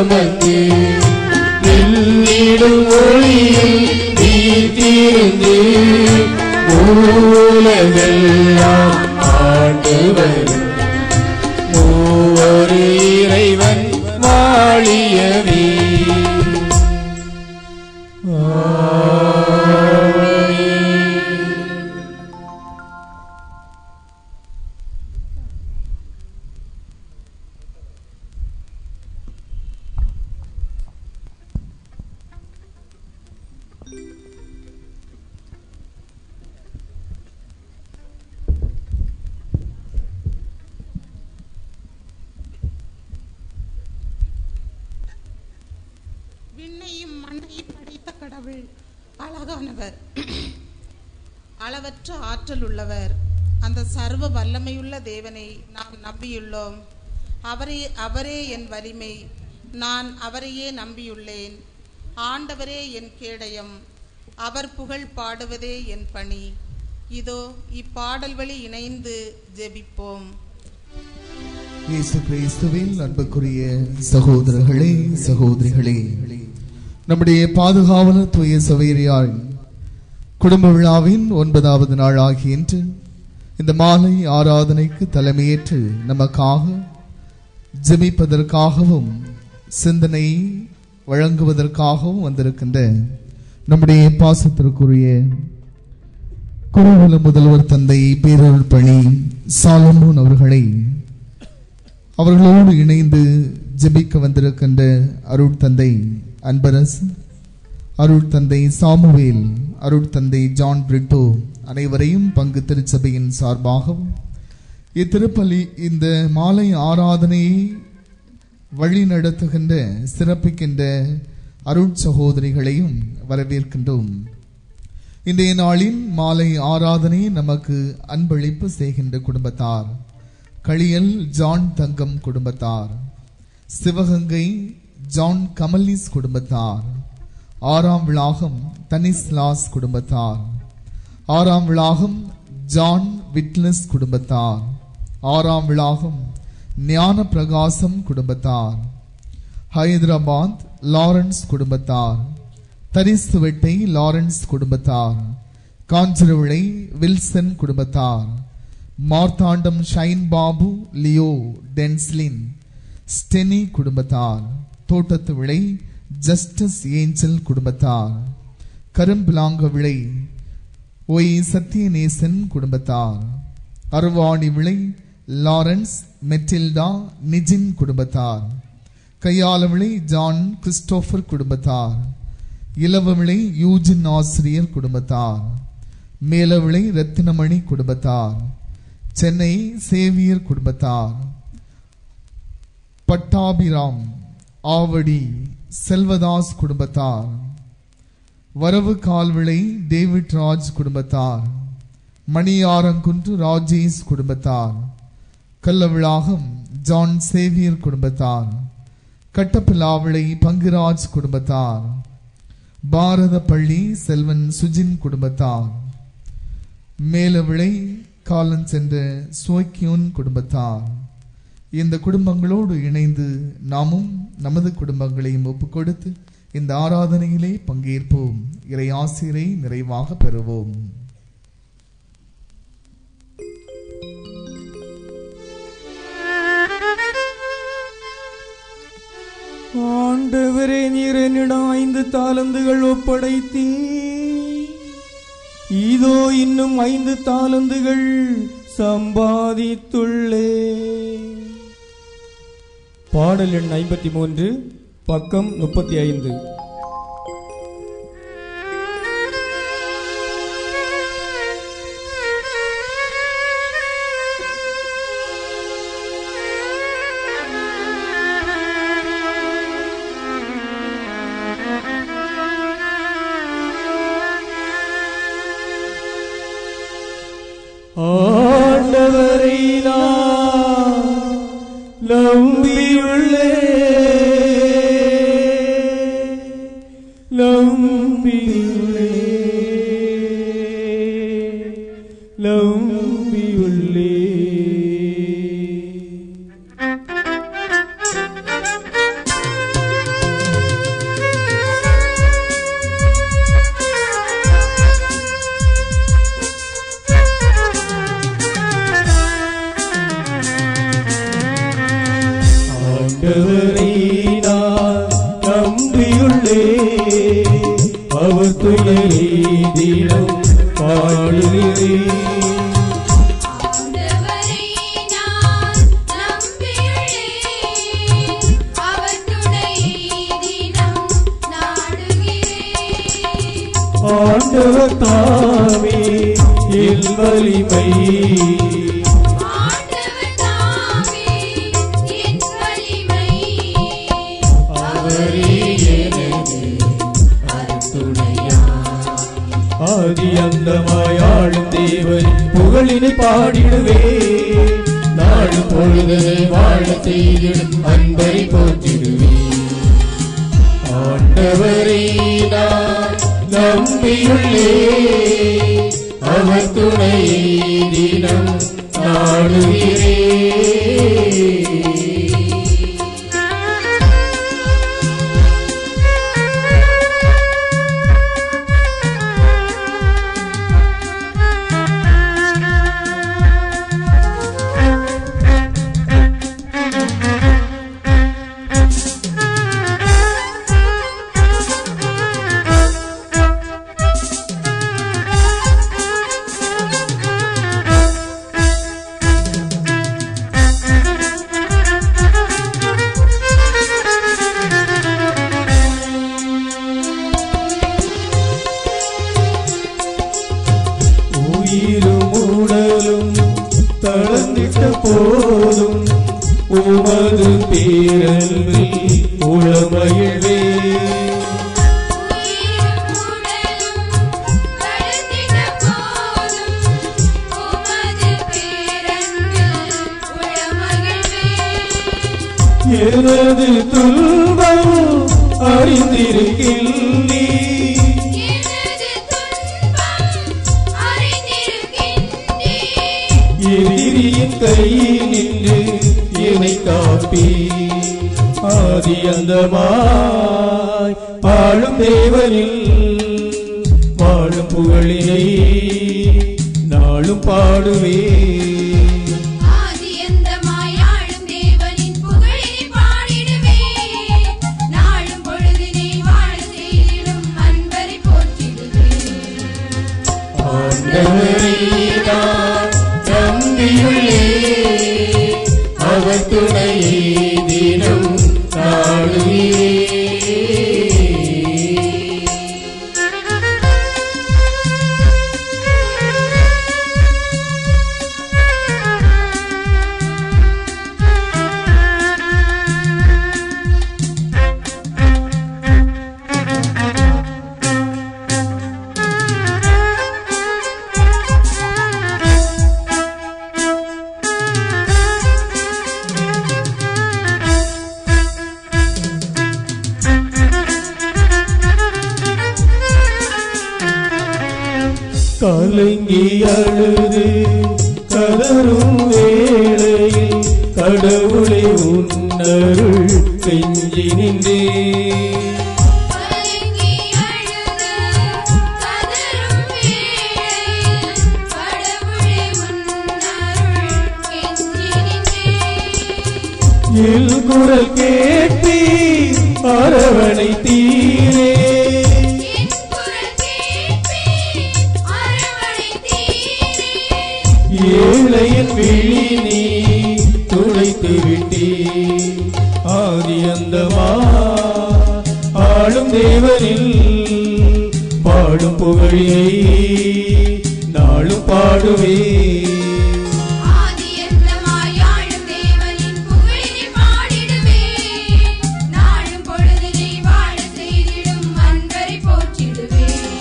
நமக்கு வெள்ளிடும் ஒளியில் வீட்டிருந்து உலகெல்லாம் ஆண்டு வரும் மூவரு இறைவன் வாழியவே விண்ணையும் மண்ணையும் படைத்த கடவுள் அழகானவர் அளவற்ற ஆற்றல் உள்ளவர் அந்த சர்வ வல்லமையுள்ள தேவனை நாம் நம்பியுள்ளோம் அவரே அவரே என் வலிமை நான் அவரையே நம்பியுள்ளேன் ஆண்டவரே என் கேடயம் அவர் புகழ் பாடுவதே என் பணி இதோ இப்பாடல் வழி இணைந்து ஜெபிப்போம் இயேசு கிறிஸ்துவில் அன்புக்குரிய சகோதரர்களே சகோதரிகளே நம்முடைய பாதுகாவலர் தூய சவேரியார் குடும்ப விழாவின் ஒன்பதாவது நாள் ஆகிய இன்று இந்த மாலை ஆராதனைக்கு தலைமையேற்று நமக்காக ஜெபிப்பதற்காகவும் சிந்தனை வழங்குவதற்காகவும் வந்திருக்கின்ற நம்முடைய பாசத்திற்குரிய குருகுல முதல்வர் தந்தை பேரருள் பணி சாலமோன் அவர்களை அவர்களோடு இணைந்து ஜெபிக்க வந்திருக்கின்ற அருள் தந்தை அன்பரசு அருள் தந்தை சாமுவேல் அருள் தந்தை ஜான் பிரிட்டோ அனைவரையும் பங்கு திருச்சபையின் சார்பாகவும் இத்திருப்பலி இந்த மாலை ஆராதனையை வழி நடத்துகின்ற சிறப்பிக்கின்ற அருள் சகோதரிகளையும் வரவேற்கின்றோம் இன்றைய நாளின் மாலை ஆராதனை நமக்கு அன்பளிப்பு செய்கின்ற குடும்பத்தார் களியல் ஜான் தங்கம் குடும்பத்தார் சிவகங்கை ஜான் கமலிஸ் குடும்பத்தார் ஆறாம் விளாகம் தனிஸ்லாஸ் குடும்பத்தார் ஆறாம் விளாகம் ஜான் விட்லஸ் குடும்பத்தார் ஆறாம் விளாகம் ஞான பிரகாசம் குடும்பத்தார் ஹைதராபாத் லாரன்ஸ் குடும்பத்தார் தரிசுவெட்டை லாரன்ஸ் குடும்பத்தார் காஞ்சிரவிளை வில்சன் குடும்பத்தார் Marthandam Shine Babu Leo Denslin Steny குடும்பத்தார் தோட்டத்து விளை ஜஸ்டிஸ் ஏஞ்சல் குடும்பத்தார் கரும்பிலாங்க விளை ஒய் சத்யநேசன் குடும்பத்தார் அருவாணி விளை லாரன்ஸ் மெட்டில்டா நிஜின் குடும்பத்தார் கையாளவிளை ஜான் கிறிஸ்டோபர் குடும்பத்தார் இளவவிளை யூஜின் ஆசிரியர் குடும்பத்தார் மேலவிளை ரத்தினமணி குடும்பத்தார் சென்னை சேவியர் குடும்பத்தார் பட்டாபிராம் ஆவடி செல்வதாஸ் குடும்பத்தார் வரவு கால்விளை டேவிட் ராஜ் குடும்பத்தார் மணியாரங்குன்று ராஜேஷ் குடும்பத்தார் கல்லவிழாகம் ஜான் சேவியர் குடும்பத்தார் கட்டப்பிலாவிளை பங்குராஜ் குடும்பத்தார் பாரத பள்ளி செல்வன் சுஜின் குடும்பத்தார் மேலவிளை காலன் சென்ற சோக்கியோன் குடும்பத்தார் இந்த குடும்பங்களோடு இணைந்து நாமும் நமது குடும்பங்களையும் ஒப்புக் கொடுத்து இந்த ஆராதனையிலே பங்கேற்போம் இறை ஆசிரை நிறைவாக பெறுவோம் ஆண்டவரே நீர் என்னிடம் ஐந்து தாளந்துகள் ஒப்படைத்தீ இதோ இன்னும் ஐந்து தாளந்துகள் சம்பாதித்துள்ளே பாடல் எண் ஐம்பத்தி மூன்று பக்கம் முப்பத்தி ஐந்து ஆண்டவரை நான் நம்பியுள்ளே நம்பியுள்ளே நம்பியுள்ளே ஆ ஆண்டவரை நான் நம்பியுள்ளே அவர் துயரை தினம் பாடுகிறேன் ஆண்டவரை நான் நம்பியுள்ளேன் அவர் துணையை தினம் நாடுகிறேன் ஆண்டவர் தாமே என் வலிமை ஆண்டவர் தாமே என் வலிமை அவரே எனது ஆதி அந்தமாய் ஆளும் தேவன் புகழினை பாடிடுவே நாடும் பொழுது வாழ செய்திடும் அன்பரை போற்றிடுவேன் ஆண்டவரை நான் நம்பியுள்ளே அவர் துணையை தினம் நாடுகிறேன் உயிரும் உடலும் தளர்ந்திட்ட போதும் உமது பேரல்வில் உளமகிழ்வே உயிரும் உடலும் கடந்திட்ட போதும் உமது பேரன்பில் உளமகிழ்வேன் எனது துன்பம் அறிந்திருக்கின்றீ எனது துன்பம் அறிந்திருக்கின்றே எதிரியின் கையில் நின்று என்னை காப்பி ஆதி அந்தமாய் ஆளும் தேவனில் வாழும் புகழினை நாளும் பாடுவே ஆதியந்தமாய் ஆளும் தேவனின் புகழினை பாடிடுவேன் நாளும் பொழுதினை வாழ செய்திடும் அன்பரை போற்றிடுவேன் ஆண்டவரை நான் நம்பியுள்ளே அவர் துணையை தினம் நாடுகிறேன் கலங்கி அழுது கதரும் வேளையில் கடவுளை உன்னருள் செஞ்சி நின்றே கலங்கி அழுது கதரும் வேளையில் கடவுளே உன்னருள் கெஞ்சி நின்றேன் எல் குரல் கேட்டி அரவணை தீரே என் குரல் கேட்பேன் அரவணைத்தீரே ஏழையின் விழி நீ துளைத்து விட்டே ஆதி அந்தமா ஆளும் தேவனில் பாடும் புகழியை நாளும் பாடுவே ஆதியந்தமாய் ஆளும் தேவனின் புகழினை பாடிடுவேன் நாளும் பொழுதினை வாழ செய்திடும் அன்பரை போற்றிடுவேன்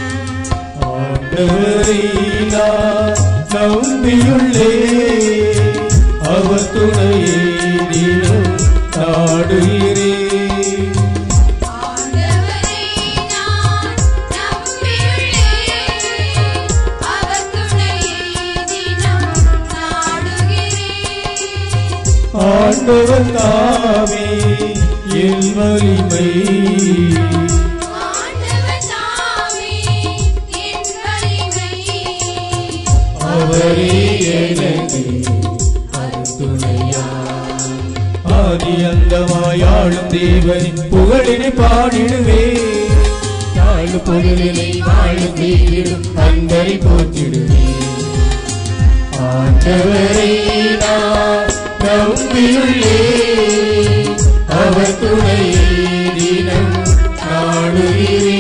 ஆண்டவரை நான் நம்பியுள்ளே அவர் துணையை தினம் நாடுகிறேன் ஆண்டவரை நான் நம்பியுள்ளேன் அவர் துணையை தினம் நாடுகிறேன் ஆண்டவர் தாமே என் வலிமை ஆண்டவர் தாமே என் வலிமை அவரே எனது அருத்துணையா ஆதி அந்தமாயாளும் தேவனின் புகழினை பாடிடுவே நாலு பொருளினை வாழும் வீடும் அன்பரை போற்றிடுவே ஆண்டவரை நான் நம்பியுள்ளே அவர் துணையை தினம் நாடுகிறேன்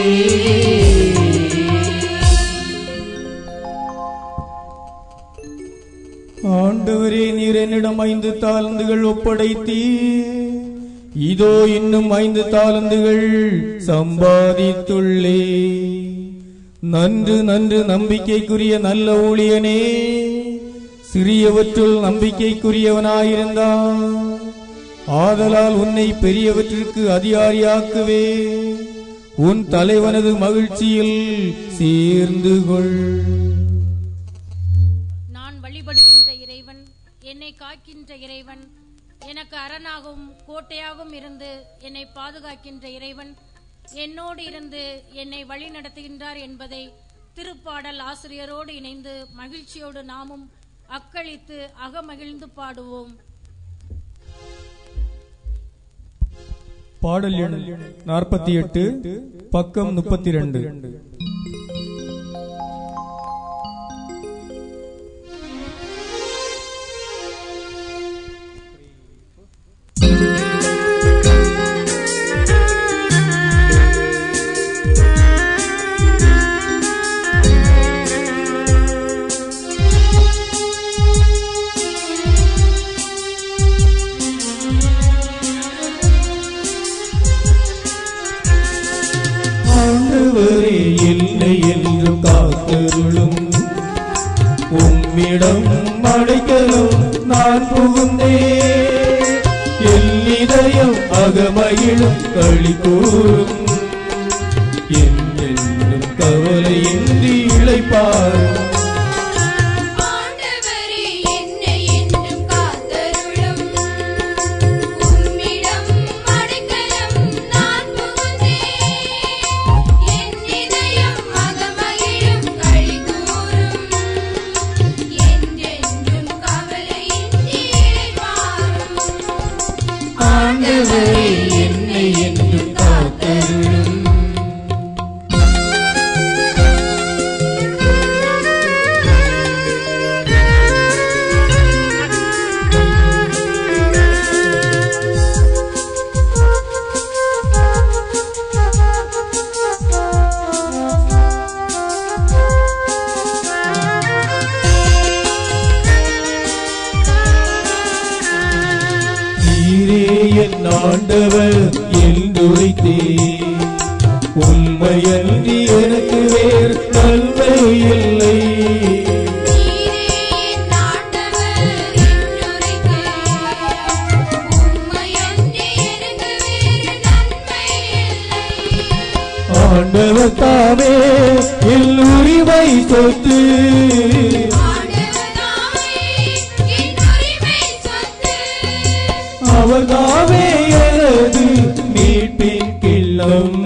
ஆண்டவரே நீர் என்னிடம் ஐந்து தாளந்துகள் ஒப்படைத்தீ இதோ இன்னும் ஐந்து தாளந்துகள் சம்பாதித்துள்ளே நன்று நன்று நம்பிக்கைக்குரிய நல்ல ஊழியனே சிறியவற்றுள் நம்பிக்கைக்குரியவனாயிருந்தான் ஆதலால் உன்னை பெரியவற்றிற்கு அதிகாரியாக்குவே உன் தலைவனது மகிழ்ச்சியில் சேர்ந்து கொள் நான் வழிபடுகின்ற இறைவன் என்னை காக்கின்ற இறைவன் எனக்கு அரணாகவும் கோட்டையாகவும் இருந்து என்னை பாதுகாக்கின்ற இறைவன் என்னோடு இருந்து என்னை வழி நடத்துகின்றார் என்பதை திருப்பாடல் ஆசிரியரோடு இணைந்து மகிழ்ச்சியோடு நாமும் அக்களித்து அகமகிழ்ந்து பாடுவோம் பாடல் எண் நாற்பத்தி எட்டு பக்கம் முப்பத்தி ரெண்டு ஆண்டவரே இல்லை என்று காத்தருளும் உம்மிடம் அடைக்கலும் நான் புகுந்தே என் இதயம் அகமகிழும் களி கூறும் என் என்றும் கவலையின்றி இழைப்பாரும் ஆண்டவரே என்னை என்றும் காத்தருளும் உம்மிடம் அடைக்கலம் நான் புகுந்தேன் என் இதயம் அகமகிழும் களி கூறும் என்றென்றும் கவலையின்றி இளைப்பாறும் ஆண்டவரே என்னை என்றும் காத்தருளும் நீரே என் ஆண்டவர் என்றுரைத்தே உண்மையன்றி எனக்கு வேறு நன்மை இல்லை நீரே என் ஆண்டவர் என்றுரைத்தேன் உம்மையன்றி எனக்கு வேறு நன்மை இல்லை ஆண்டவர் தாமே என் உரிமை சொத்து ஆண்டவராமே என் உரிமை சொத்து அவர் தாமே எனது மீட்பின் கிள்ளம்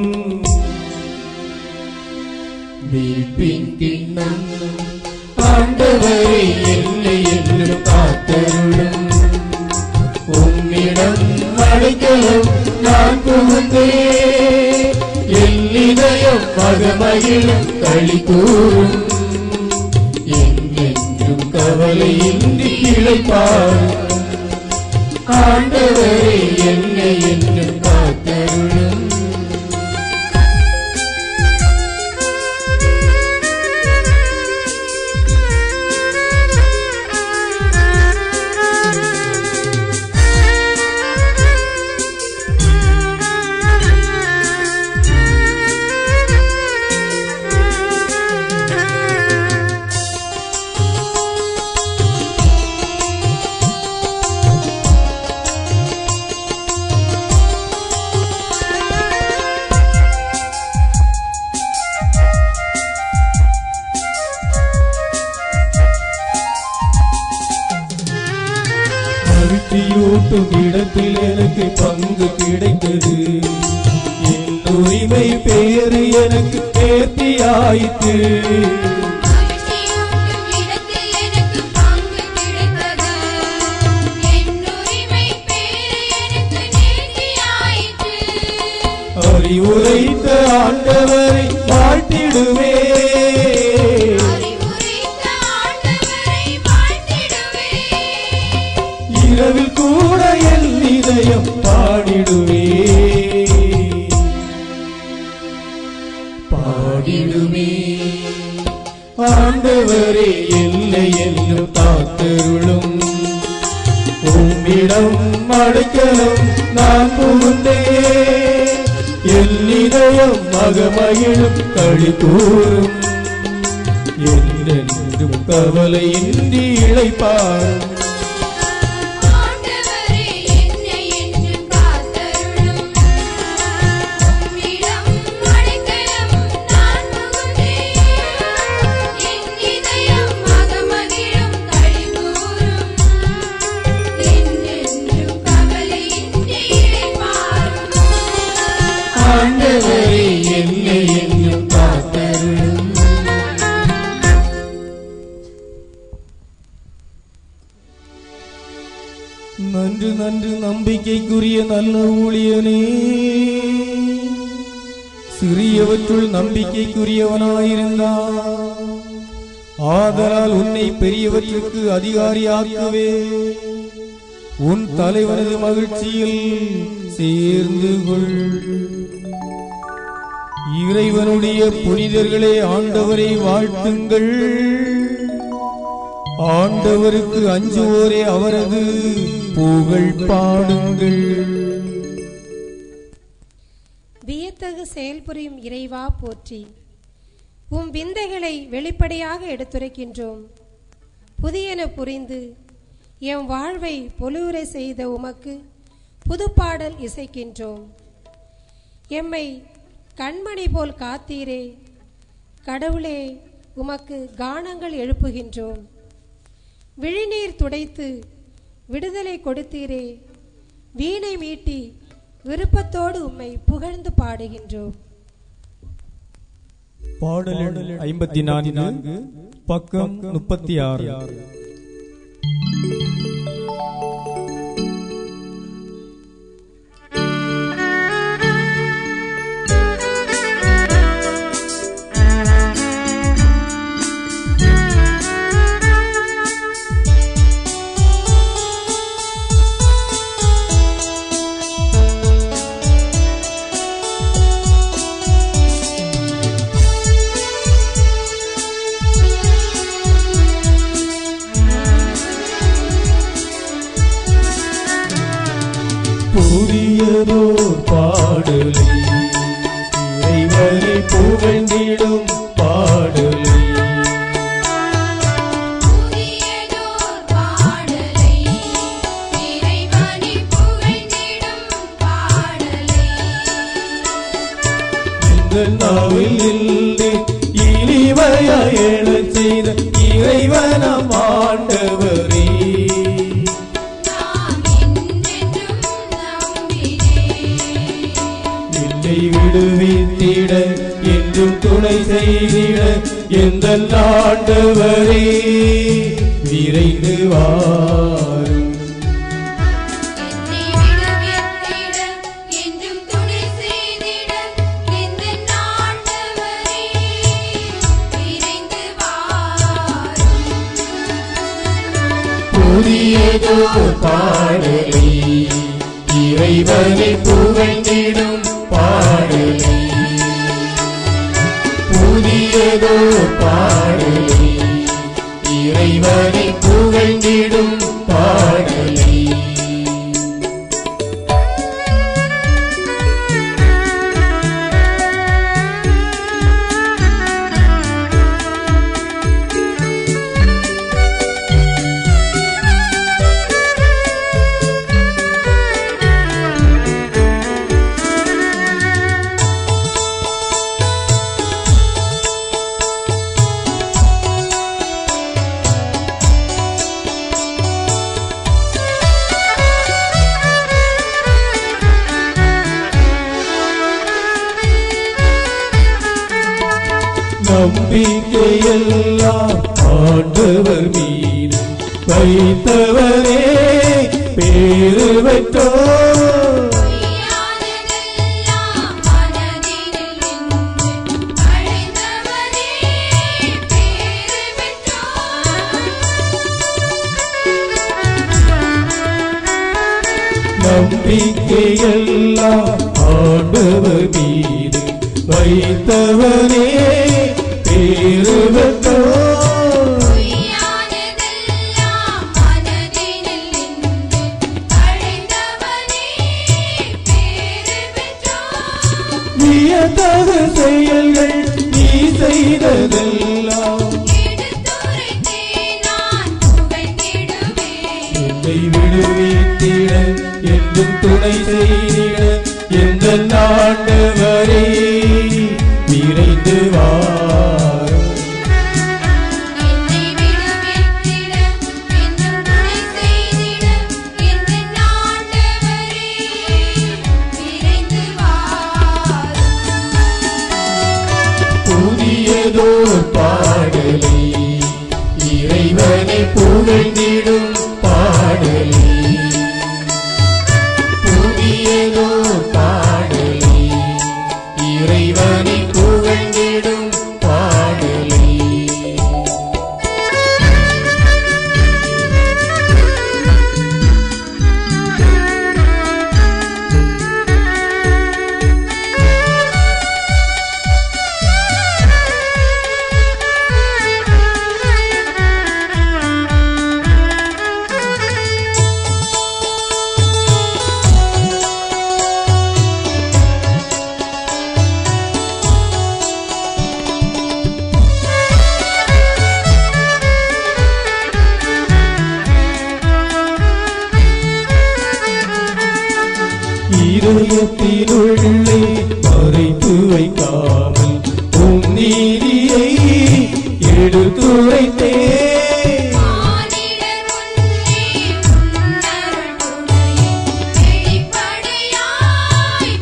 மீட்பின் கிண்ணம் ஆண்டவரே என்னை என்றும் காத்தருளும் உம்மிடம் அழைக்கலும் நான் புகுந்தே என் இதயம் மகமகிழும் களி கூறும் என்றென்றும் கவலையின்றி இழைப்பார் ஆண்டவரே என்னை என்றும் காத்தருளும் மகிழ்ச்சியூட்டும் இடத்தில் எனக்கு பங்கு கிடைத்தது என் உரிமை பேரு எனக்கு நேர்த்தியாயிற்று மகிழ்ச்சியூட்டும் இடத்தில் எனக்கு பங்கு கிடைத்தது என் உரிமை பேறு அறிவுரைத்த ஆண்டவரை வாழ்த்திடுவே அறிவுரைத்த ஆண்டவரை வாழ்த்திடுவே இரவில் கூட என் இதயம் பாடிடுவே பாடிடுவே ஆண்டவரே என்னை என்னும் காத்தருளும் உம்மிடம் அடைக்கலம் நான் புகுந்தே என் இதயம் மகமகிழும் களி கூறும் என்றென்றும் கவலையின்றி இழைப்பாரும் ஆண்டவரே என்னை என்றும் காத்தருளும் உம்மிடம் அடைக்கலம் நான் புகுந்தேன் என் இதயம் மகமகிழும் களிகூரும் என்றென்றும் கவலையின்றி இளைப்பாறும் ஆண்டவரே என்னை என்னும் காத்தருளும் நன்று நன்று நம்பிக்கைக்குரிய நல்ல ஊழியனே சிறியவற்றுள் நம்பிக்கைக்குரியவனாயிருந்தான் ஆதலால் உன்னை பெரியவற்றுக்கு அதிகாரியாக்குவே உன் தலைவனது மகிழ்ச்சியில் சேர்ந்து கொள் இறைவனுடைய புனிதர்களே ஆண்டவரை வாழ்த்துங்கள் ஆண்டவருக்கு அஞ்சுவோரே அவரது புகழ் பாடுங்கள் வியத்தகு செயல்புரியும் இறைவா போற்றி உம் விந்தைகளை வெளிப்படையாக எடுத்துரைக்கின்றோம் புதியன புரிந்து எம் வாழ்வை பொலிவுரை செய்த உமக்கு புதுப்பாடல் இசைக்கின்றோம் எம்மை கண்மணி போல் காத்தீரே கடவுளே உமக்கு கானங்கள் எழுப்புகின்றோம் விழிநீர் துடைத்து விடுதலை கொடுத்தீரே வீணை மீட்டி விருப்பத்தோடு உம்மை புகழ்ந்து பாடுகின்றோம் பாடல் ஐம்பத்தி நான்கு பக்கம் முப்பத்தி ஆறு புதியதோர் பாடலை இறைவனை புகழ்ந்திடும் பாடலை புதியதோர் பாடலை இறைவனை புகழ்ந்திடும் பாடலை இந்த நாவில் நின்று இனிமையாய் எழச் செய்த இறைவனம் ஆண்டவரே நான் என்றென்றும் நம்பினேன் என்னை விடுவித்திட என்றும் துணை செய்திட எந்த ஆண்டவரே விரைந்து வாரும் என்னை விடுவித்திட என்றும் துணை செய்திட எந்த ஆண்டவரே விரைந்து வாரும் புதியதோ பாடலை இறைவனை புகழ்ந்திடும் பாடலை புதியதோ பாடலை இறைவனை புகழ்ந்திடும் பாடலை நம்பிக்கையெல்லாம் ஆண்டவர் மீது வைத்தவரே பேரு பெற்றோர் பொய்யானதெல்லாம் மனதில் நம்பிக்கையெல்லாம் ஆண்டவர் மீது வைத்தவனே பேரு பெற்றோர் பொய்யானதெல்லாம் மனதினில் நின்று அழைந்தவனே பேறு பெற்றோர் வியத்தகு செயல்கள் நீ செய்ததெல்லாம் எடுத்துரைத்தே நான் புகழ்ந்திடுவேன் என்னை விடுவித்திட என்றும் துணை செய்திட எந்த ஆண்டவரே விரைந்து வாரும் என்னை விடுவித்திட என்றும் துணை செய்திட எந்த ஆண்டவரே விரைந்து வாரும் புதியதோர் பாடலை இறைவனை புகழ்ந்திடும் பாடலை புதியதோர் பாடலை இறைவனை புகழ்ந்திடும் பாடலை இதயத்தினுள்ளே மறைத்து வைக்காமல் உன் நீதியை எடுத்துரைத்தே மானிடர் முன்னே உன்னருள் துணையை வெளிப்படையாய்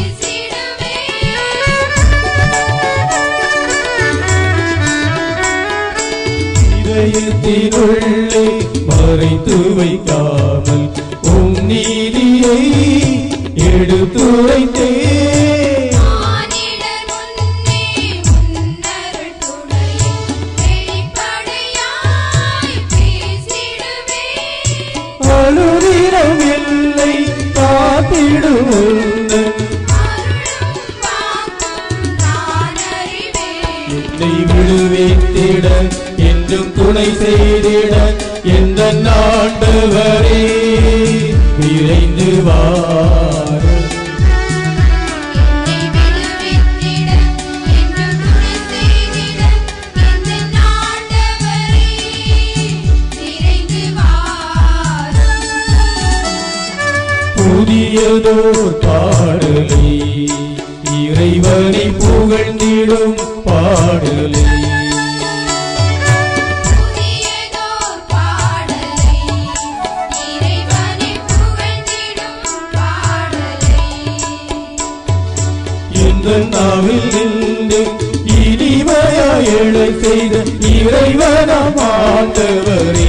பேசிடுவேன் இதயத்தினுள்ளே மறைத்து வைக்காமல் உன் நீதியை எடுத்துரைத்தே மானிடர் முன்னே உன்னருள் துணையை வெளிப்படையாய் பேசிடுவேன் அழுதிரம் இல்லை காத்திடுவோம் அருளும் வாக்கும் நான் அறிவேன் என்னை விடுவித்திட என்றும் துணை செய்திட எந்த ஆண்டவரே விரைந்து வாரும் என்னை விடுவித்திட என்றும் துணை செய்திட எந்த ஆண்டவரே விரைந்து வாரும் புதியதோர் பாடலை இறைவனை புகழ்ந்திடும் பாடலை புதியதோர் பாடலை இறைவனை புகழ்ந்திடும் பாடலை எந்த நாவில் நின்று இனிமையாய் எழச் செய்த இறைவனம் ஆண்டவரே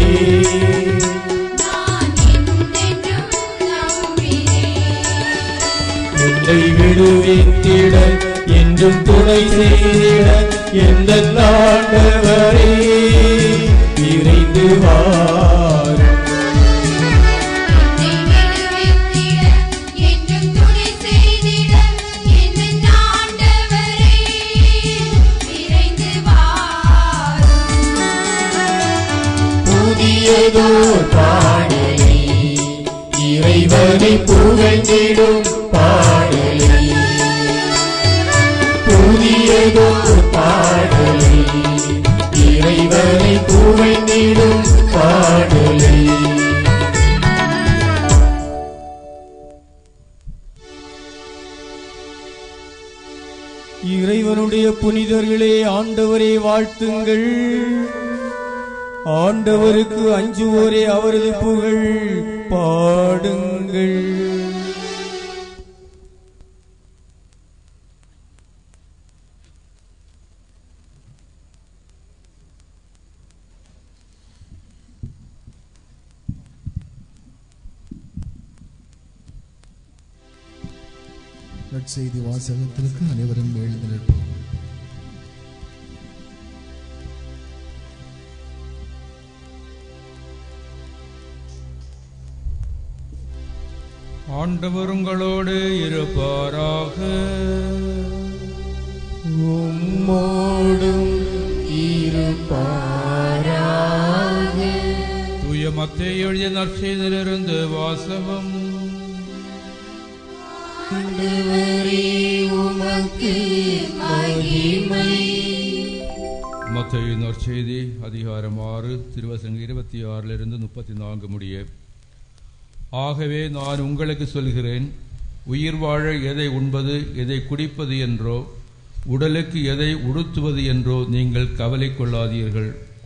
நான் என்றென்றும் நம்பினேன் என்னை விடுவித்திட என்றும் துணை செய்திட எந்த ஆண்டவரே விரைந்து வாரும் என்னை விடுவித்திட என்றும் துணை செய்திட எந்த ஆண்டவரே விரைந்து வாரும் புதியதோர் பாடலை இறைவனை புகழ்ந்திடும் பாடலை புதியதோர் பாடலை இறைவனை புகழ்ந்திடும் பாடலை இறைவனுடைய புனிதர்களே ஆண்டவரே வாழ்த்துங்கள் ஆண்டவருக்கு அஞ்சுவோரே அவரது புகழ் பாடுங்கள் நற்செய்தி வாசகத்திற்கு அனைவரும் எழுந்து நிற்போம் ஆண்டவர் உங்களோடு இருப்பாராக உம்மோடும் இருப்பாராக தூய மத்தேயு எழுதிய நற்செய்தியிலிருந்து வாசகம் ஆண்டவரே உமக்கு மகிமை மத்தேயு நற்செய்தி அதிகாரம் ஆறு திருவசனம் இருபத்தி ஆறிலிருந்து முப்பத்தி நான்கு முடிய ஆகவே நான் உங்களுக்கு சொல்கிறேன் உயிர் வாழ எதை உண்பது எதை குடிப்பது என்றோ உடலுக்கு எதை உடுத்துவது என்றோ நீங்கள் கவலை கொள்ளாதீர்கள்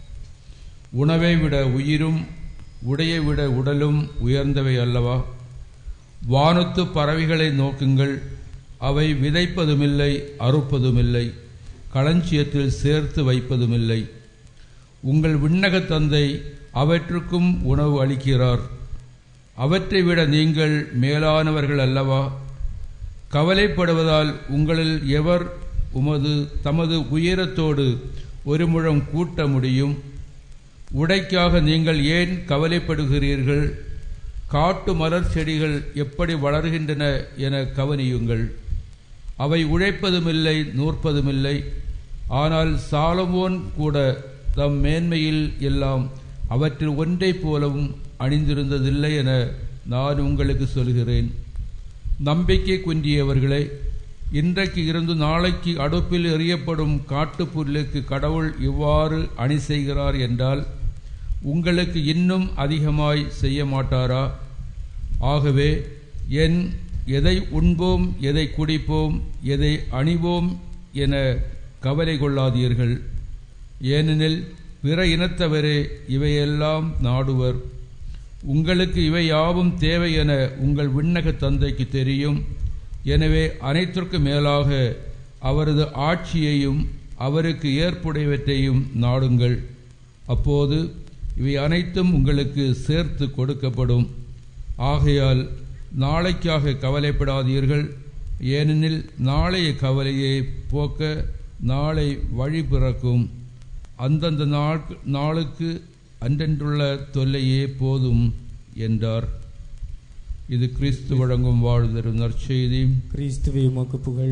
உணவை விட உயிரும் உடையை விட உடலும் உயர்ந்தவை அல்லவா வானத்து பறவைகளை நோக்குங்கள் அவை விதைப்பதுமில்லை அறுப்பதுமில்லை களஞ்சியத்தில் சேர்த்து வைப்பதுமில்லை உங்கள் விண்ணகத் தந்தை அவற்றுக்கும் உணவு அளிக்கிறார் அவற்றை விட நீங்கள் மேலானவர்கள் அல்லவா கவலைப்படுவதால் உங்களில் எவர் உமது தமது உயரத்தோடு ஒரு முழம் கூட்ட முடியும் உடைக்காக நீங்கள் ஏன் கவலைப்படுகிறீர்கள் காட்டு மலர் செடிகள் எப்படி வளர்கின்றன என கவனியுங்கள் அவை உழைப்பதுமில்லை நூற்பதுமில்லை ஆனால் சாலமோன் கூட தம் மேன்மையில் எல்லாம் அவற்றில் ஒன்றைப் போலவும் அணிந்திருந்ததில்லை என நான் உங்களுக்கு சொல்கிறேன் நம்பிக்கை குன்றியவர்களே இன்றைக்கு இருந்து நாளைக்கு அடுப்பில் எறியப்படும் காட்டுப்புல்லுக்கு கடவுள் இவ்வாறு அணி செய்கிறார் என்றால் உங்களுக்கு இன்னும் அதிகமாய் செய்ய மாட்டாரா ஆகவே என் எதை உண்போம் எதை குடிப்போம் எதை அணிவோம் என கவலை கொள்ளாதீர்கள் ஏனெனில் பிற இனத்தவரே இவையெல்லாம் நாடுவர் உங்களுக்கு இவை யாவும் தேவை என உங்கள் விண்ணக தந்தைக்கு தெரியும் எனவே அனைத்திற்கும் மேலாக அவரது ஆட்சியையும் அவருக்கு ஏற்புடையவற்றையும் நாடுங்கள் அப்போது இவை அனைத்தும் உங்களுக்கு சேர்த்து கொடுக்கப்படும் ஆகையால் நாளைக்காக கவலைப்படாதீர்கள் ஏனெனில் நாளைய கவலையை போக்க நாளை வழி பிறக்கும் அந்தந்த நாள் நாளுக்கு அன்றென்றுள்ள தொல்லையே போதும் என்றார் இது கிறிஸ்து வழங்கும் வாழ்தரும் நற்செய்தி கிறிஸ்துவே உமக்கு புகழ்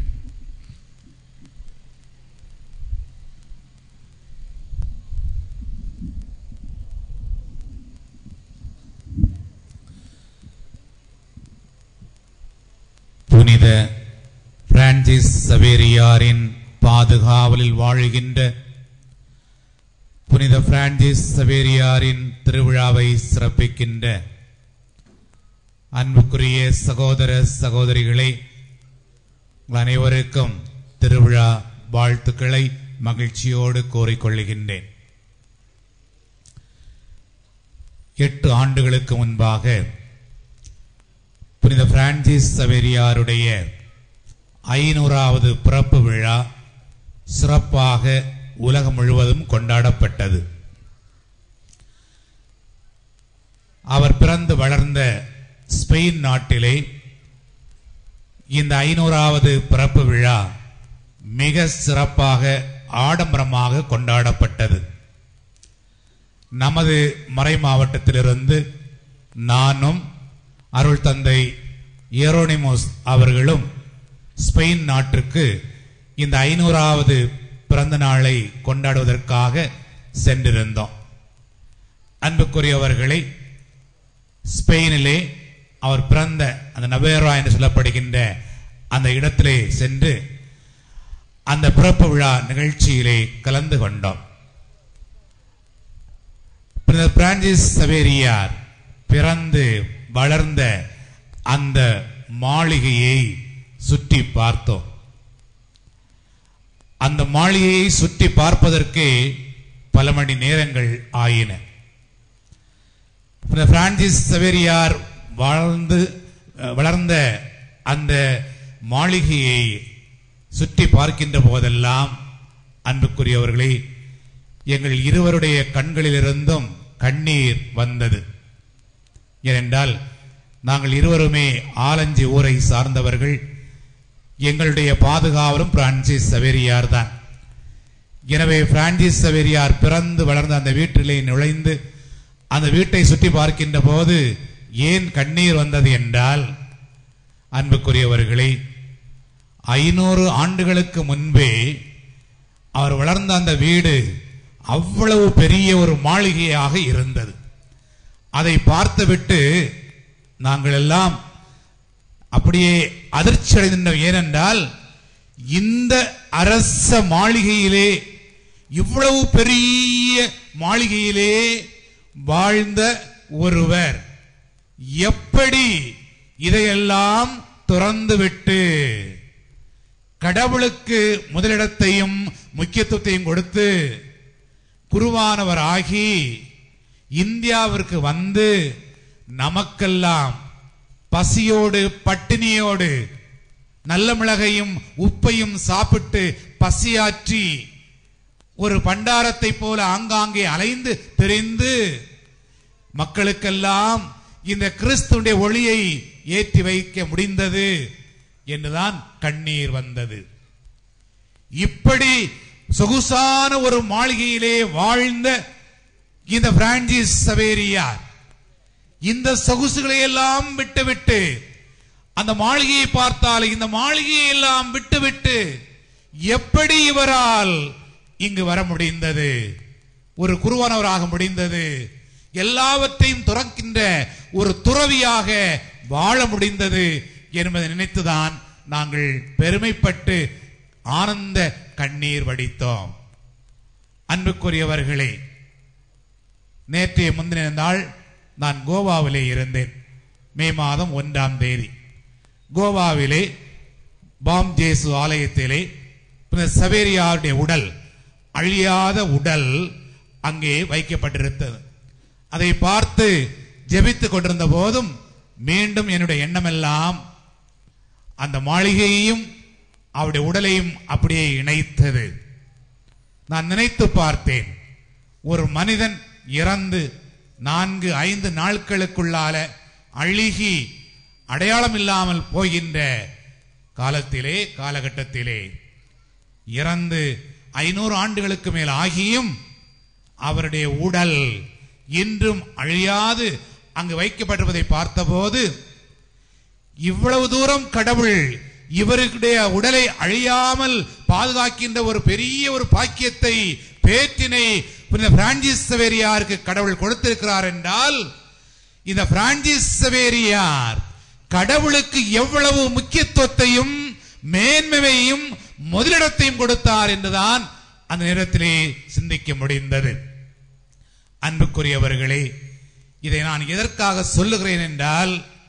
புனித பிரான்சிஸ் சவேரியாரின் பாதுகாவலில் வாழுகின்ற புனித பிரான்சிஸ் சவேரியாரின் திருவிழாவை சிறப்பிக்கின்ற அன்புக்குரிய சகோதர சகோதரிகளே உங்கள் அனைவருக்கும் திருவிழா வாழ்த்துக்களை மகிழ்ச்சியோடு கோரிக்கொள்ளுகின்றேன் எட்டு ஆண்டுகளுக்கு முன்பாக புனித பிரான்சிஸ் சவேரியாருடைய ஐநூறாவது பிறப்பு விழா சிறப்பாக உலகம் முழுவதும் கொண்டாடப்பட்டது அவர் பிறந்து வளர்ந்த ஸ்பெயின் நாட்டிலே இந்த ஐநூறாவது பிறப்பு விழா மிக சிறப்பாக ஆடம்பரமாக கொண்டாடப்பட்டது நமது மறை மாவட்டத்திலிருந்து நானும் அருள் தந்தை ஏரோனிமோஸ் அவர்களும் ஸ்பெயின் நாட்டிற்கு இந்த ஐநூறாவது பிறந்த நாளை கொண்டாடுவதற்காக சென்றிருந்தோம் அன்புக்குரியவர்களை ஸ்பெயினிலே அவர் பிறந்த அந்த நவேரா என்று சொல்லப்படுகின்ற அந்த இடத்திலே சென்று அந்த பிறப்பு விழா நிகழ்ச்சியிலே கலந்து கொண்டோம் புனித பிரான்சிஸ் சவேரியார் பிறந்து வளர்ந்த அந்த மாளிகையை சுற்றி பார்த்தோம் அந்த மாளிகையை சுற்றி பார்ப்பதற்கே பல மணி நேரங்கள் ஆயின புனித பிரான்சிஸ் சவேரியார் வாழ்ந்து அஹ், வளர்ந்த அந்த மாளிகையை சுற்றி பார்க்கின்ற போதெல்லாம் அன்புக்குரியவர்களே எங்கள் இருவருடைய கண்களிலிருந்தும் கண்ணீர் வந்தது ஏனென்றால் நாங்கள் இருவருமே ஆலஞ்சி ஊரை சார்ந்தவர்கள் எங்களுடைய பாதுகாவலும் பிரான்சிஸ் சவேரியார் தான் எனவே பிரான்சிஸ் சவேரியார் பிறந்து வளர்ந்த அந்த வீட்டிலே நுழைந்து அந்த வீட்டை சுற்றி பார்க்கின்ற போது ஏன் கண்ணீர் வந்தது என்றால் அன்புக்குரியவர்களே ஐநூறு ஆண்டுகளுக்கு முன்பே அவர் வளர்ந்த அந்த வீடு அவ்வளவு பெரிய ஒரு மாளிகையாக இருந்தது அதை பார்த்துவிட்டு நாங்கள் எல்லாம் அப்படியே அதிர்ச்சி அடைந்தோம் ஏனென்றால் இந்த அரச மாளிகையிலே இவ்வளவு பெரிய மாளிகையிலே வாழ்ந்த ஒருவர் எப்படி இதையெல்லாம் துறந்துவிட்டு கடவுளுக்கு முதலிடத்தையும் முக்கியத்துவத்தையும் கொடுத்து குருவானவர் ஆகி இந்தியாவிற்கு வந்து நமக்கெல்லாம் பசியோடு பட்டினியோடு நல்ல மிளகையும் உப்பையும் சாப்பிட்டு பசியாற்றி ஒரு பண்டாரத்தை போல ஆங்காங்கே அலைந்து திரிந்து மக்களுக்கெல்லாம் இந்த கிறிஸ்துடைய ஒளியை ஏற்றி வைக்க முடிந்தது என்றுதான் கண்ணீர் வந்தது இப்படி சொகுசான ஒரு மாளிகையிலே வாழ்ந்த இந்த பிரான்சிஸ் சவேரியார் இந்த சொகுசுகளை எல்லாம் விட்டுவிட்டு அந்த மாளிகையை பார்த்தால் இந்த மாளிகையை எல்லாம் விட்டுவிட்டு எப்படி இவரால் இங்கு வர முடிந்தது ஒரு குருவானவராக முடிந்தது எல்லாவற்றையும் துறக்கின்ற ஒரு துறவியாக வாழ முடிந்தது என்பதை நினைத்துதான் நாங்கள் பெருமைப்பட்டு ஆனந்த கண்ணீர் வடித்தோம் அன்புக்குரியவர்களே நேற்றைய முந்தின நாள் நான் கோவாவிலே இருந்தேன் மே மாதம் ஒன்றாம் தேதி கோவாவிலே பாம் ஜேசு ஆலயத்திலே புனித சவேரியாருடைய உடல் அழியாத உடல் அங்கே வைக்கப்பட்டிருந்தது அதை பார்த்து ஜெபித்துக் கொண்டிருந்த போதும் மீண்டும் என்னுடைய எண்ணமெல்லாம் அந்த மாளிகையையும் அவருடைய உடலையும் அப்படியே இணைத்தது நான் நினைத்து பார்த்தேன் ஒரு மனிதன் இறந்து நான்கு ஐந்து நாட்களுக்குள்ளால அழுகி அடையாளம் இல்லாமல் போகின்ற காலத்திலே காலகட்டத்திலே இறந்து ஐநூறு ஆண்டுகளுக்கு மேல் ஆகியும் அவருடைய உடல் இன்றும் அழியாது அங்கு வைக்கப்பட்டிருப்பதை பார்த்தபோது இவ்வளவு தூரம் கடவுள் இவருடைய உடலை அழியாமல் பாதுகாக்கின்ற ஒரு பெரிய ஒரு பாக்கியத்தை பேற்றினை புனித பிரான்சிஸ் சவேரியாருக்கு கடவுள் கொடுத்திருக்கிறார் என்றால் இந்த பிரான்சிஸ் சவேரியார் கடவுளுக்கு எவ்வளவு முக்கியத்துவத்தையும் மேன்மையையும் முதலிடத்தையும் கொடுத்தார் என்றுதான் அந்த நேரத்திலே சிந்திக்க முடிந்தது அன்புக்குரியவர்களே இதை நான் எதற்காக சொல்லுகிறேன் என்றால்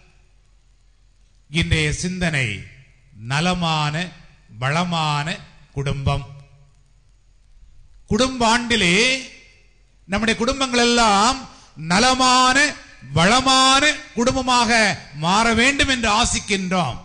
இன்றைய சிந்தனை நலமான வளமான குடும்பம் குடும்ப ஆண்டிலே நம்முடைய குடும்பங்கள் எல்லாம் நலமான வளமான குடும்பமாக மாற வேண்டும் என்று ஆசிக்கின்றோம்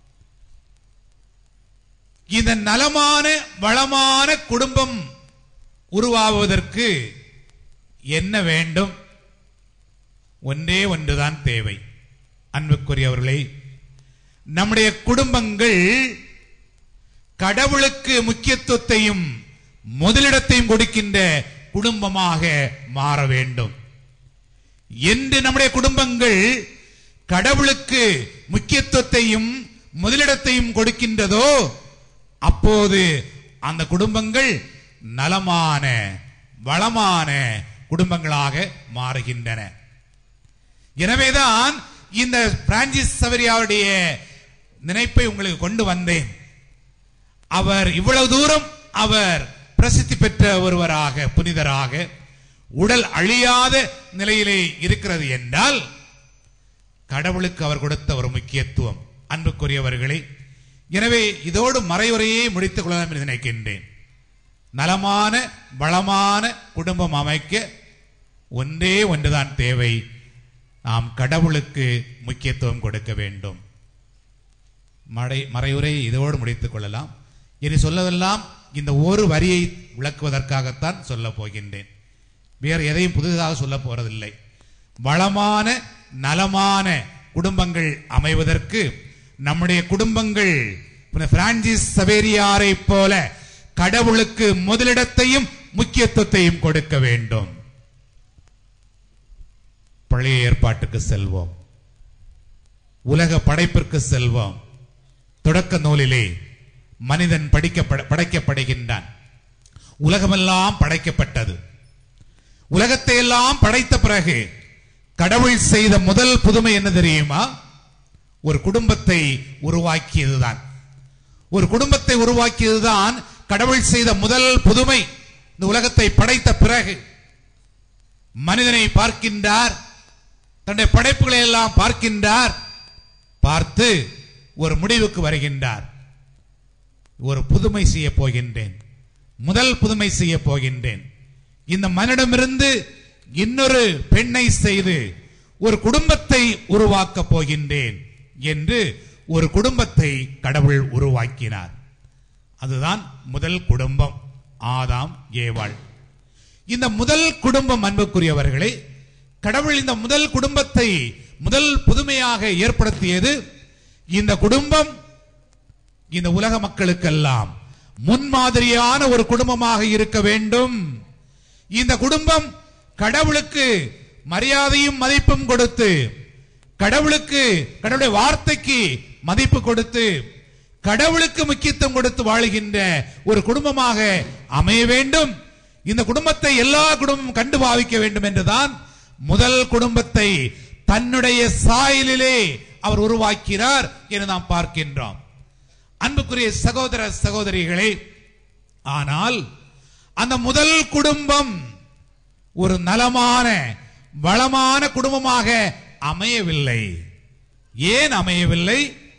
இந்த நலமான வளமான குடும்பம் உருவாவதற்கு என்ன வேண்டும் ஒன்றே ஒன்றுதான் தேவை அன்புக்குரியவர்களே நம்முடைய குடும்பங்கள் கடவுளுக்கு முக்கியத்துவத்தையும் முதலிடத்தையும் கொடுக்கின்ற குடும்பமாக மாற வேண்டும் என்று நம்முடைய குடும்பங்கள் கடவுளுக்கு முக்கியத்துவத்தையும் முதலிடத்தையும் கொடுக்கின்றதோ அப்போது அந்த குடும்பங்கள் நலமான வளமான குடும்பங்களாக மாறுகின்றன எனவேதான் இந்த பிரான்சிஸ் சவரியாவுடைய நினைப்பை உங்களுக்கு கொண்டு வந்தேன் அவர் இவ்வளவு தூரம் அவர் பிரசித்தி பெற்ற ஒருவராக புனிதராக உடல் அழியாத நிலையிலே இருக்கிறது என்றால் கடவுளுக்கு அவர் கொடுத்த ஒரு முக்கியத்துவம் அன்புக்குரியவர்களே எனவே இதோடு மறைவுரையை முடித்துக் கொள்ளலாம் என்று நினைக்கின்றேன் நலமான வளமான குடும்பம் அமைக்க ஒன்றே ஒன்றுதான் தேவை நாம் கடவுளுக்கு முக்கியத்துவம் கொடுக்க வேண்டும் மடை மறைவுரை இதோடு முடித்துக் கொள்ளலாம் இனி சொல்லவெல்லாம் இந்த ஒரு வரியை விளக்குவதற்காகத்தான் சொல்ல போகின்றேன் வேறு எதையும் புதிதாக சொல்ல போறதில்லை வளமான நலமான குடும்பங்கள் அமைவதற்கு நம்முடைய குடும்பங்கள் புனித பிரான்சிஸ் சவேரியாரை போல கடவுளுக்கு முதலிடத்தையும் முக்கியத்துவத்தையும் கொடுக்க வேண்டும் பழைய ஏற்பாட்டுக்கு செல்வோம் உலக படைப்பிற்கு செல்வோம் தொடக்க நூலிலே மனிதன் படிக்கப்பட படைக்கப்படுகின்றான் உலகமெல்லாம் படைக்கப்பட்டது உலகத்தை எல்லாம் படைத்த பிறகு கடவுள் செய்த முதல் புதுமை என்ன தெரியுமா ஒரு குடும்பத்தை உருவாக்கியதுதான் ஒரு குடும்பத்தை உருவாக்கியதுதான் கடவுள் செய்த முதல் புதுமை இந்த உலகத்தை படைத்த பிறகு மனிதனை பார்க்கின்றார் தன்னுடைய படைப்புகளை எல்லாம் பார்க்கின்றார் பார்த்து ஒரு முடிவுக்கு வருகின்றார் ஒரு புதுமை செய்ய போகின்றேன் முதல் புதுமை செய்ய போகின்றேன் இந்த மனிடமிருந்து இன்னொரு பெண்ணை செய்து ஒரு குடும்பத்தை உருவாக்கப் போகின்றேன் என்று ஒரு குடும்பத்தை கடவுள் உருவாக்கினார் அதுதான் முதல் குடும்பம் ஆதாம் ஏவாள் இந்த முதல் குடும்பம் அன்புக்குரியவர்களே கடவுள் இந்த முதல் குடும்பத்தை முதல் புதுமையாக ஏற்படுத்தியது இந்த குடும்பம் இந்த உலக மக்களுக்கெல்லாம் முன்மாதிரியான ஒரு குடும்பமாக இருக்க வேண்டும் இந்த குடும்பம் கடவுளுக்கு மரியாதையும் மதிப்பும் கொடுத்து கடவுளுக்கு கடவுளுடைய வார்த்தைக்கு மதிப்பு கொடுத்து கடவுளுக்கு முக்கியத்துவம் கொடுத்து வாழுகின்ற ஒரு குடும்பமாக அமைய வேண்டும் இந்த குடும்பத்தை எல்லா குடும்பமும் கண்டு பாவிக்க வேண்டும் என்றுதான் முதல் குடும்பத்தை தன்னுடைய சாயலிலே அவர் உருவாக்கினார் என்று நாம் பார்க்கின்றோம் அன்புக்குரிய சகோதர சகோதரிகளே ஆனால் அந்த முதல் குடும்பம் ஒரு நலமான வளமான குடும்பமாக அமையவில்லை ஏன் அமையவில்லை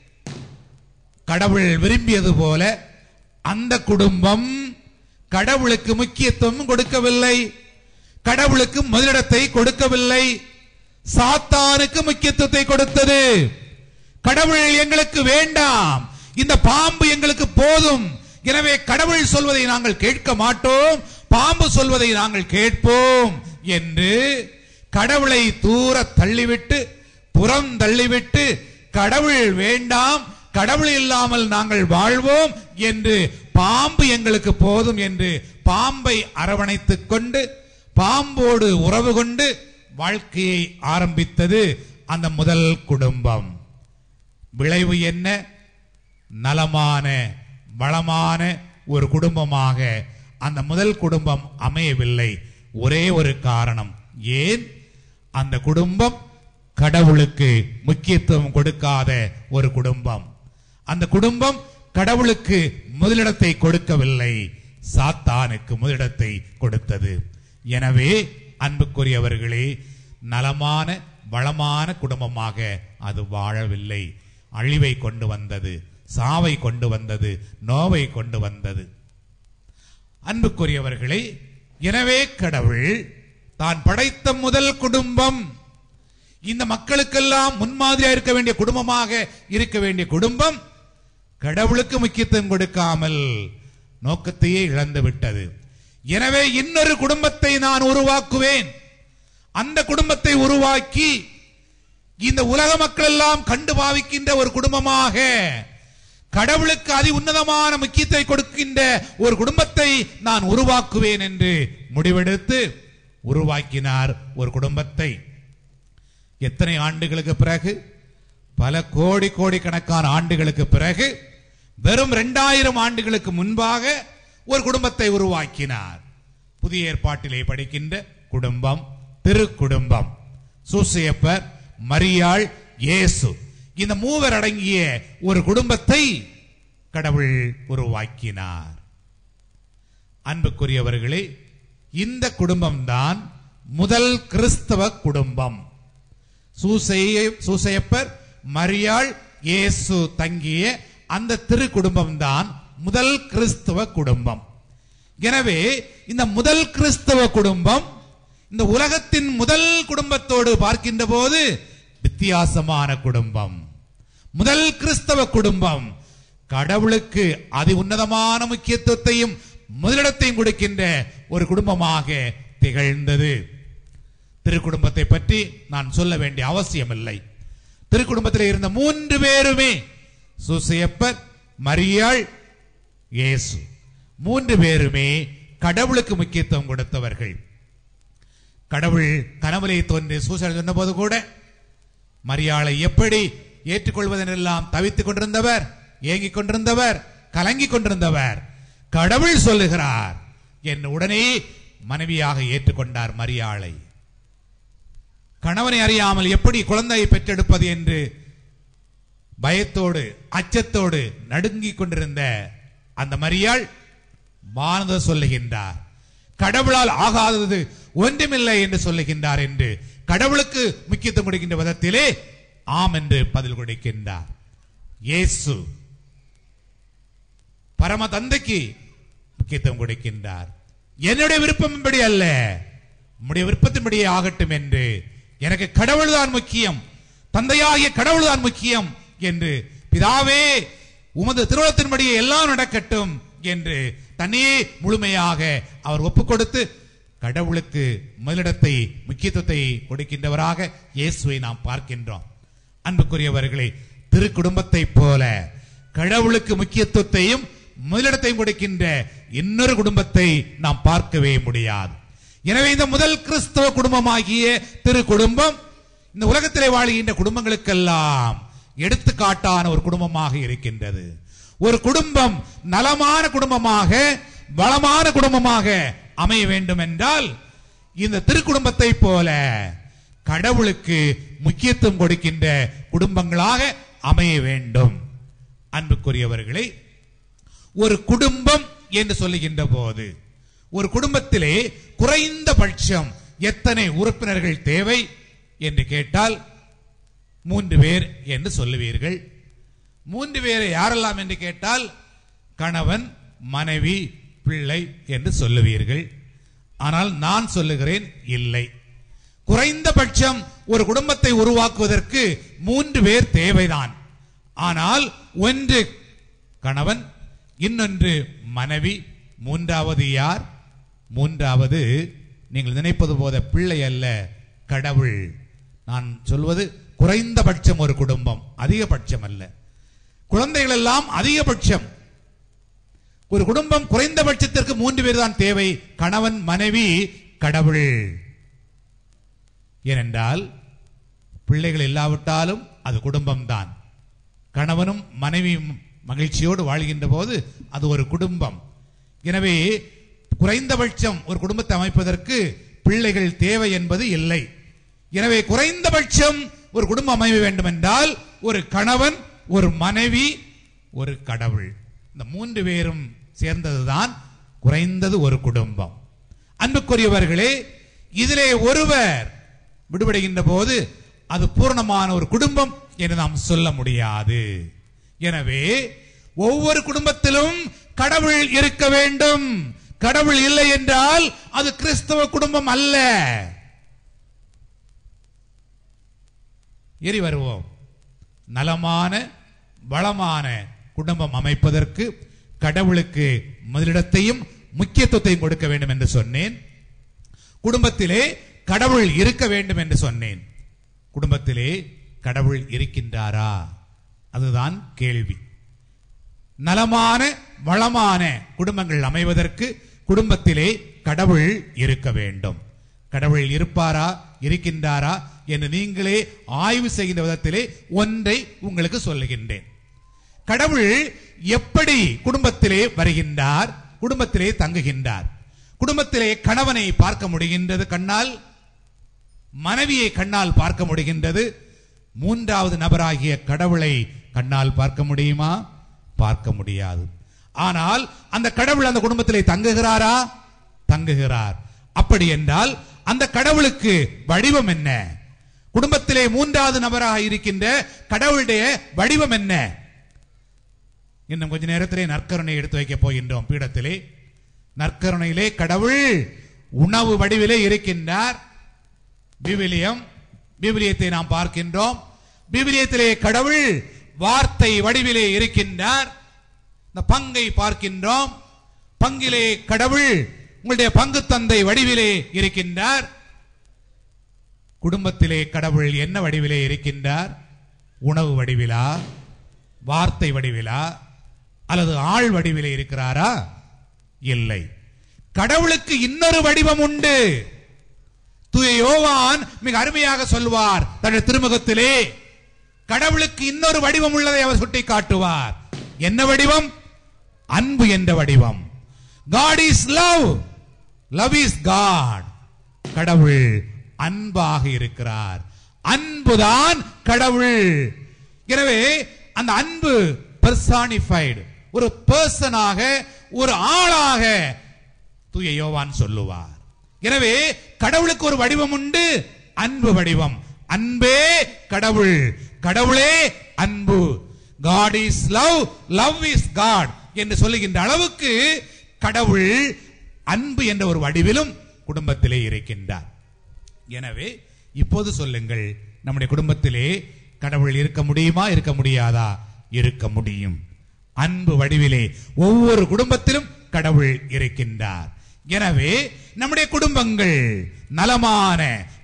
கடவுள் விரும்பியது போல அந்த குடும்பம் கடவுளுக்கு முக்கியத்துவம் கொடுக்கவில்லை கடவுளுக்கு முதலிடத்தை கொடுக்கவில்லை சாத்தானுக்கு முக்கியத்துவத்தை கொடுத்தது கடவுள் எங்களுக்கு வேண்டாம் இந்த பாம்பு எங்களுக்கு போதும் எனவே கடவுள் சொல்வதை நாங்கள் கேட்க மாட்டோம் பாம்பு சொல்வதை நாங்கள் கேட்போம் என்று கடவுளை தூர தள்ளிவிட்டு புறம் தள்ளிவிட்டு கடவுள் வேண்டாம் கடவுள் இல்லாமல் நாங்கள் வாழ்வோம் என்று பாம்பு எங்களுக்கு போதும் என்று பாம்பை அரவணைத்துக் கொண்டு பாம்போடு உறவு கொண்டு வாழ்க்கையை ஆரம்பித்தது அந்த முதல் குடும்பம் விளைவு என்ன நலமான வளமான ஒரு குடும்பமாக அந்த முதல் குடும்பம் அமையவில்லை ஒரே ஒரு காரணம் ஏன் அந்த குடும்பம் கடவுளுக்கு முக்கியத்துவம் கொடுக்காத ஒரு குடும்பம் அந்த குடும்பம் கடவுளுக்கு முதலிடத்தை கொடுக்கவில்லை சாத்தானுக்கு முதலிடத்தை கொடுத்தது எனவே அன்புக்குரியவர்களே நலமான வளமான குடும்பமாக அது வாழவில்லை அழிவை கொண்டு வந்தது சாவை கொண்டு வந்தது நோவை கொண்டு வந்தது அன்புக்குரியவர்களே எனவே கடவுள் தான் படைத்த முதல் குடும்பம் இந்த மக்களுக்கெல்லாம் முன்மாதிரியா இருக்க வேண்டிய குடும்பமாக இருக்க வேண்டிய குடும்பம் கடவுளுக்கு முக்கியத்துவம் கொடுக்காமல் நோக்கத்தையே இழந்து விட்டது எனவே இன்னொரு குடும்பத்தை நான் உருவாக்குவேன் அந்த குடும்பத்தை உருவாக்கி இந்த உலக மக்கள் எல்லாம் கண்டு பாவிக்கின்ற ஒரு குடும்பமாக கடவுளுக்கு அதி உன்னதமான முக்கியத்தை கொடுக்கின்ற ஒரு குடும்பத்தை நான் உருவாக்குவேன் என்று முடிவெடுத்து உருவாக்கினார் ஒரு குடும்பத்தை எத்தனை ஆண்டுகளுக்கு பிறகு பல கோடி கோடி கணக்கான ஆண்டுகளுக்கு பிறகு வெறும் இரண்டாயிரம் ஆண்டுகளுக்கு முன்பாக ஒரு குடும்பத்தை உருவாக்கினார் புதிய ஏற்பாட்டிலே படிக்கின்ற குடும்பம் திருக்குடும்பம் சூசையப்பர் மரியாள் இயேசு இந்த மூவர் அடங்கிய ஒரு குடும்பத்தை கடவுள் உருவாக்கினார் அன்புக்குரியவர்களே இந்த குடும்பம்தான் முதல் கிறிஸ்தவ குடும்பம் சூசைய சூசையப்பர் மரியாள் இயேசு தங்கிய அந்த திரு குடும்பம் தான் முதல் கிறிஸ்தவ குடும்பம் எனவே இந்த முதல் கிறிஸ்தவ குடும்பம் இந்த உலகத்தின் முதல் குடும்பத்தோடு பார்க்கின்ற போது வித்தியாசமான குடும்பம் முதல் கிறிஸ்தவ குடும்பம் கடவுளுக்கு அதி உன்னதமான முக்கியத்துவத்தையும் முதலிடத்தையும் கொடுக்கின்ற ஒரு குடும்பமாக திகழ்ந்தது திருக்குடும்பத்தை பற்றி நான் சொல்ல வேண்டிய அவசியமில்லை திருக்குடும்பத்தில் இருந்த மூன்று பேருமே சுசையப்பர் மரியாள் இயேசு மூன்று பேருமே கடவுளுக்கு முக்கியத்துவம் கொடுத்தவர்கள் கடவுள் கனவுலே தோன்றி சூசை சொன்னபோது கூட மரியாளை எப்படி ஏற்றுக்கொள்வதெல்லாம் தவித்துக் கொண்டிருந்தவர் ஏங்கிக் கொண்டிருந்தவர் கலங்கிக் கொண்டிருந்தவர் கடவுள் சொல்லுகிறார் என் உடனே மனைவியாக ஏற்றுக்கொண்டார் மரியாளை கணவனை அறியாமல் எப்படி குழந்தையை பெற்றெடுப்பது என்று பயத்தோடு அச்சத்தோடு நடுங்கிக் கொண்டிருந்த அந்த மரியாள் மானத சொல்லுகின்றார் கடவுளால் ஆகாதது ஒன்றுமில்லை என்று சொல்லுகின்றார் என்று கடவுளுக்கு முக்கியத்துவம் கொடுக்கின்ற விதத்திலே ஆம் என்று பதில் கொடுக்கின்றார் இயேசு பரம தந்தைக்கு முக்கியத்துவம் கொடுக்கின்றார் என்னுடைய விருப்பம் இப்படி அல்ல உம்முடைய விருப்பத்தின்படியே ஆகட்டும் என்று எனக்கு கடவுள் தான் முக்கியம் தந்தையாகிய கடவுள் தான் முக்கியம் என்று பிதாவே உமது திருவுளத்தின்படியே எல்லாம் நடக்கட்டும் என்று தன்னையே முழுமையாக அவர் ஒப்புக் கொடுத்து கடவுளுக்கு முதலிடத்தை முக்கியத்துவத்தை கொடுக்கின்றவராக இயேசுவை நாம் பார்க்கின்றோம் அன்புக்குரியவர்களே திரு குடும்பத்தைப் போல கடவுளுக்கு முக்கியத்துவத்தையும் முதலிடத்தையும் கொடுக்கின்ற இன்னொரு குடும்பத்தை நாம் பார்க்கவே முடியாது எனவே இந்த முதல் கிறிஸ்தவ குடும்பமாகிய திரு குடும்பம் இந்த உலகத்திலே வாழுகின்ற குடும்பங்களுக்கெல்லாம் எடுத்துக்காட்டான ஒரு குடும்பமாக இருக்கின்றது ஒரு குடும்பம் நலமான குடும்பமாக வளமான குடும்பமாக அமைய வேண்டும் என்றால் இந்த திருக்குடும்பத்தை போல கடவுளுக்கு முக்கியத்துவம் கொடுக்கின்ற குடும்பங்களாக அமைய வேண்டும் அன்புக்குரியவர்களே ஒரு குடும்பம் என்று சொல்லுகின்ற போது ஒரு குடும்பத்திலே குறைந்த பட்சம் எத்தனை உறுப்பினர்கள் தேவை என்று கேட்டால் மூன்று பேர் என்று சொல்லுவீர்கள் மூன்று பேரை யாரெல்லாம் என்று கேட்டால் கணவன் மனைவி பிள்ளை என்று சொல்லுவீர்கள் ஆனால் நான் சொல்லுகிறேன் இல்லை குறைந்தபட்சம் ஒரு குடும்பத்தை உருவாக்குவதற்கு மூன்று பேர் தேவைதான் ஆனால் ஒன்று கணவன் இன்னொன்று மனைவி மூன்றாவது யார் மூன்றாவது நீங்கள் நினைப்பது போல பிள்ளை அல்ல கடவுள் நான் சொல்வது குறைந்தபட்சம் ஒரு குடும்பம் அதிகபட்சம் அல்ல குழந்தைகள் எல்லாம் அதிகபட்சம் ஒரு குடும்பம் குறைந்தபட்சத்திற்கு மூன்று பேர் தான் தேவை கணவன் மனைவி கடவுள் ஏனென்றால் பிள்ளைகள் இல்லாவிட்டாலும் அது குடும்பம்தான் கணவனும் மனைவியும் மகிழ்ச்சியோடு வாழ்கின்ற போது அது ஒரு குடும்பம் எனவே குறைந்தபட்சம் ஒரு குடும்பத்தை அமைப்பதற்கு பிள்ளைகள் தேவை என்பது இல்லை எனவே குறைந்தபட்சம் ஒரு குடும்பம் அமைய வேண்டும் என்றால் ஒரு கணவன் ஒரு மனைவி ஒரு கடவுள் இந்த மூன்று பேரும் சேர்ந்ததுதான் குறைந்தது ஒரு குடும்பம் அன்புக்குரியவர்களே இதிலே ஒருவர் விடுபடுகின்ற போது அது பூரணமான ஒரு குடும்பம் என்று நாம் சொல்ல முடியாது எனவே ஒவ்வொரு குடும்பத்திலும் கடவுள் இருக்க வேண்டும் கடவுள் இல்லை என்றால் அது கிறிஸ்தவ குடும்பம் அல்ல எரி வருவோம் நலமான வளமான குடும்பம் அமைப்பதற்கு கடவுளுக்கு முதலிடத்தையும் முக்கியத்துவத்தையும் கொடுக்க வேண்டும் என்று சொன்னேன் குடும்பத்திலே கடவுள் இருக்க வேண்டும் என்று சொன்னேன் குடும்பத்திலே கடவுள் இருக்கின்றாரா அதுதான் கேள்வி நலமான வளமான குடும்பங்கள் அமைவதற்கு குடும்பத்திலே கடவுள் இருக்க வேண்டும் கடவுள் இருப்பாரா இருக்கின்றாரா என்று நீங்களே ஆய்வு செய்கின்ற விதத்திலே ஒன்றை உங்களுக்கு சொல்லுகின்றேன் கடவுள் எப்படி குடும்பத்திலே வருகின்றார் குடும்பத்திலே தங்குகின்றார் குடும்பத்திலே கணவனை பார்க்க முடிகின்றது கண்ணால் மனைவியை கண்ணால் பார்க்க முடிகின்றது மூன்றாவது நபராகிய கடவுளை கண்ணால் பார்க்க முடியுமா பார்க்க முடியாது ஆனால் அந்த கடவுள் அந்த குடும்பத்திலே தங்குகிறாரா தங்குகிறார் அப்படி என்றால் அந்த கடவுளுக்கு வடிவம் என்ன குடும்பத்திலே மூன்றாவது நபராக இருக்கின்ற கடவுளுடைய வடிவம் என்ன இன்னும் கொஞ்ச நேரத்திலே நற்கருணை எடுத்து வைக்க போகின்றோம் பீடத்திலே நற்கருணையிலே கடவுள் உணவு வடிவிலே இருக்கின்றார் விவிலியம் விவிலியத்தை நாம் பார்க்கின்றோம் விவிலியத்திலே கடவுள் வார்த்தை வடிவிலே இருக்கின்றார் இந்த பங்கை பார்க்கின்றோம் பங்கிலே கடவுள் உங்களுடைய பங்கு தந்தை வடிவிலே இருக்கின்றார் குடும்பத்திலே கடவுள் என்ன வடிவிலே இருக்கின்றார் உணவு வடிவிலா வார்த்தை வடிவிலா அல்லது ஆள் வடிவிலே இருக்கிறாரா இல்லை கடவுளுக்கு இன்னொரு வடிவம் உண்டு தூய யோவான் மிக அருமையாக சொல்வார் தன்னுடைய திருமுகத்திலே கடவுளுக்கு இன்னொரு வடிவம் உள்ளதை அவர் சுட்டி காட்டுவார் என்ன வடிவம் அன்பு என்ற வடிவம் God is love love is God கடவுள் அன்பாக இருக்கிறார் அன்புதான் கடவுள் எனவே அந்த அன்பு பெர்சானிஃபைடு ஒரு பர்சனாக ஒரு ஆளாக தூய யோவான் சொல்லுவார் எனவே கடவுளுக்கு ஒரு வடிவம் உண்டு அன்பு வடிவம் அன்பே கடவுள் கடவுளே அன்பு God is love love is God என்று சொல்லுகின்ற அளவுக்கு கடவுள் அன்பு என்ற ஒரு வடிவிலும் குடும்பத்திலே இருக்கின்றார் எனவே இப்போது சொல்லுங்கள் நம்முடைய குடும்பத்திலே கடவுள் இருக்க முடியுமா இருக்க முடியாதா இருக்க முடியும் அன்பு வடிவிலே ஒவ்வொரு குடும்பத்திலும் கடவுள் இருக்கின்றார் எனவே நம்முடைய குடும்பங்கள் நலமான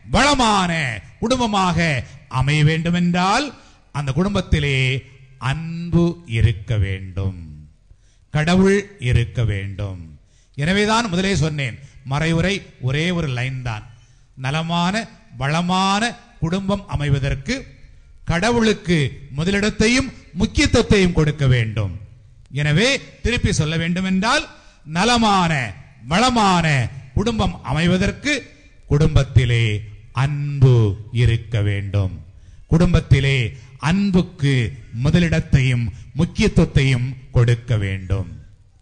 வளமான குடும்பமாக அமைய வேண்டும் என்றால் அந்த குடும்பத்திலே அன்பு இருக்க வேண்டும் கடவுள் இருக்க வேண்டும் எனவேதான் முதலே சொன்னேன் மறைவுரை ஒரே ஒரு லைன் தான் நலமான வளமான குடும்பம் அமைவதற்கு கடவுளுக்கு முதலிடத்தையும் முக்கியத்துவத்தையும் கொடுக்க வேண்டும் எனவே திருப்பி சொல்ல வேண்டும் என்றால் நலமான வளமான குடும்பம் அமைவதற்கு குடும்பத்திலே அன்பு இருக்க வேண்டும் குடும்பத்திலே அன்புக்கு முதலிடத்தையும் முக்கியத்துவத்தையும் கொடுக்க வேண்டும்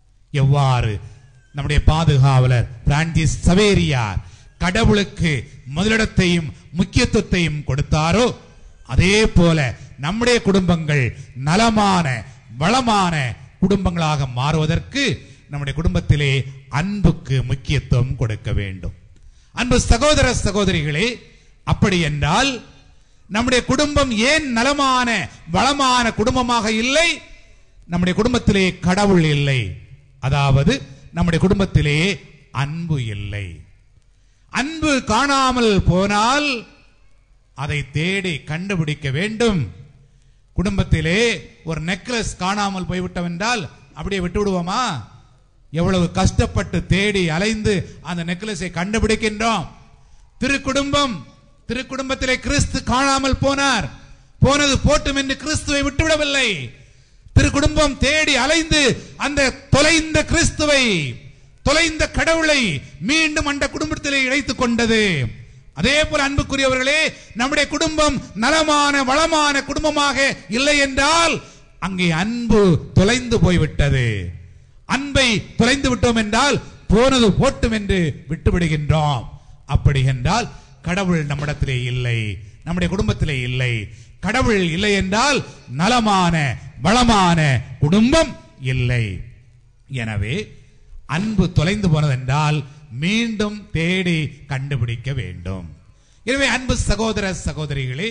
எவ்வாறு நம்முடைய பாதுகாவலர் பிரான்சிஸ் சவேரியார் கடவுளுக்கு முதலிடத்தையும் முக்கியத்துவத்தையும் கொடுத்தாரோ அதே போல நம்முடைய குடும்பங்கள் நலமான வளமான குடும்பங்களாக மாறுவதற்கு நம்முடைய குடும்பத்திலே அன்புக்கு முக்கியத்துவம் கொடுக்க வேண்டும் அன்பு சகோதர சகோதரிகளே அப்படி என்றால் நம்முடைய குடும்பம் ஏன் நலமான வளமான குடும்பமாக இல்லை நம்முடைய குடும்பத்திலே கடவுள் இல்லை அதாவது நம்முடைய குடும்பத்திலே அன்பு இல்லை அன்பு காணாமல் போனால் அதை தேடி கண்டுபிடிக்க வேண்டும் குடும்பத்திலே ஒரு நெக்லஸ் காணாமல் போய்விட்டோம் என்றால் அப்படியே விட்டு விடுவோமா எவ்வளவு கஷ்டப்பட்டு தேடி அலைந்து அந்த நெக்லஸை கண்டுபிடிக்கின்றோம் திருக்குடும்பம் திருக்குடும்பத்திலே கிறிஸ்து காணாமல் போனார் போனது போட்டும் என்று கிறிஸ்துவை விட்டுவிடவில்லை திருக்குடும்பம் தேடி அலைந்து அந்த தொலைந்த கிறிஸ்துவை தொலைந்த கடவுளை மீண்டும் அந்த குடும்பத்திலே இணைத்துக் கொண்டது அதே போல அன்புக்குரியவர்களே நம்முடைய குடும்பம் நலமான வளமான குடும்பமாக இல்லை என்றால் அங்கே அன்பு தொலைந்து போய்விட்டது அன்பை தொலைந்து விட்டோம் என்றால் போனது போட்டும் என்று விட்டு விடுகின்றோம் அப்படி என்றால் கடவுள் நம்மிடத்திலே இல்லை நம்முடைய குடும்பத்திலே இல்லை கடவுள் இல்லை என்றால் நலமான வளமான குடும்பம் இல்லை எனவே அன்பு தொலைந்து போனதென்றால் மீண்டும் தேடி கண்டுபிடிக்க வேண்டும் எனவே அன்பு சகோதர சகோதரிகளே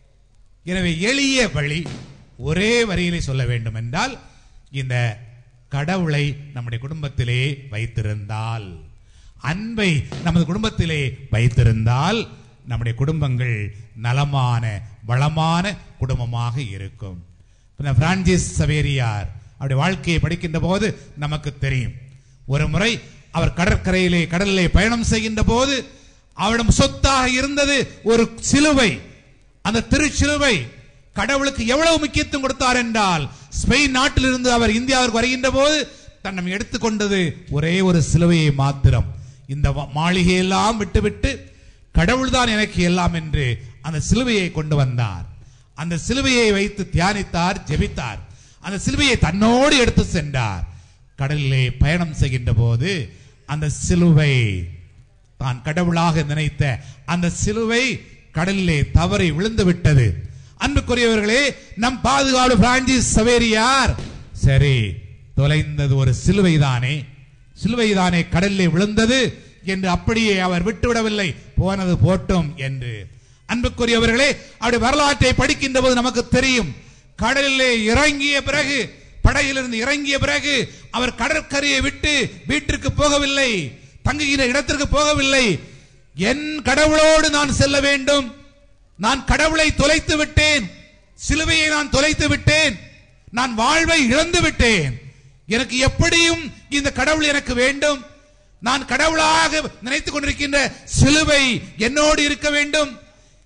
எனவே எளிய வழி ஒரே வரியிலே சொல்ல வேண்டும் என்றால் இந்த கடவுளை நம்முடைய குடும்பத்திலே வைத்திருந்தால் அன்பை நமது குடும்பத்திலே வைத்திருந்தால் நம்முடைய குடும்பங்கள் நலமான வளமான குடும்பமாக இருக்கும் இந்த பிரான்சிஸ் சவேரியார் அவருடைய வாழ்க்கையை படிக்கின்ற போது நமக்கு தெரியும் ஒரு முறை அவர் கடற்கரையிலே கடலிலே பயணம் செய்கின்ற போது அவரிடம் சொத்தாக இருந்தது ஒரு சிலுவை அந்த திருச்சிலுவை கடவுளுக்கு எவ்வளவு முக்கியத்துவம் கொடுத்தார் என்றால் ஸ்பெயின் நாட்டிலிருந்து அவர் இந்தியாவிற்கு வருகின்ற போது தன்னம் எடுத்துக்கொண்டது ஒரே ஒரு சிலுவையை மாத்திரம் இந்த வ- மாளிகையெல்லாம் விட்டுவிட்டு கடவுள்தான் எனக்கு எல்லாம் என்று அந்த சிலுவையை கொண்டு வந்தார் அந்த சிலுவையை வைத்து தியானித்தார் ஜெபித்தார் அந்த சிலுவையை தன்னோடு எடுத்து சென்றார் கடலிலே பயணம் செய்கின்ற போது அந்த சிலுவை தான் கடவுளாக நினைத்த அந்த சிலுவை கடலிலே தவறி விழுந்து விட்டது அன்புக்குரியவர்களே நம் பாதுகாவலர் பிரான்சிஸ் சவேரியார் சரி தொலைந்தது ஒரு சிலுவை தானே சிலுவை தானே கடலிலே விழுந்தது என்று அப்படியே அவர் விட்டுவிடவில்லை போனது போட்டும் என்று அன்புக்குரியவர்களே அவருடைய வரலாற்றை படிக்கின்ற போது நமக்கு தெரியும் கடலிலே இறங்கிய பிறகு படகிலிருந்து இறங்கிய பிறகு அவர் கடற்கரையை விட்டு வீட்டிற்கு போகவில்லை தங்குகிற இடத்திற்கு போகவில்லை என் கடவுளோடு நான் செல்ல வேண்டும் நான் கடவுளை தொலைத்து விட்டேன் சிலுவையை நான் தொலைத்து விட்டேன் நான் வாழ்வை இழந்து விட்டேன் எனக்கு எப்படியும் இந்த கடவுள் எனக்கு வேண்டும் நான் கடவுளாக நினைத்துக் கொண்டிருக்கின்ற சிலுவை என்னோடு இருக்க வேண்டும்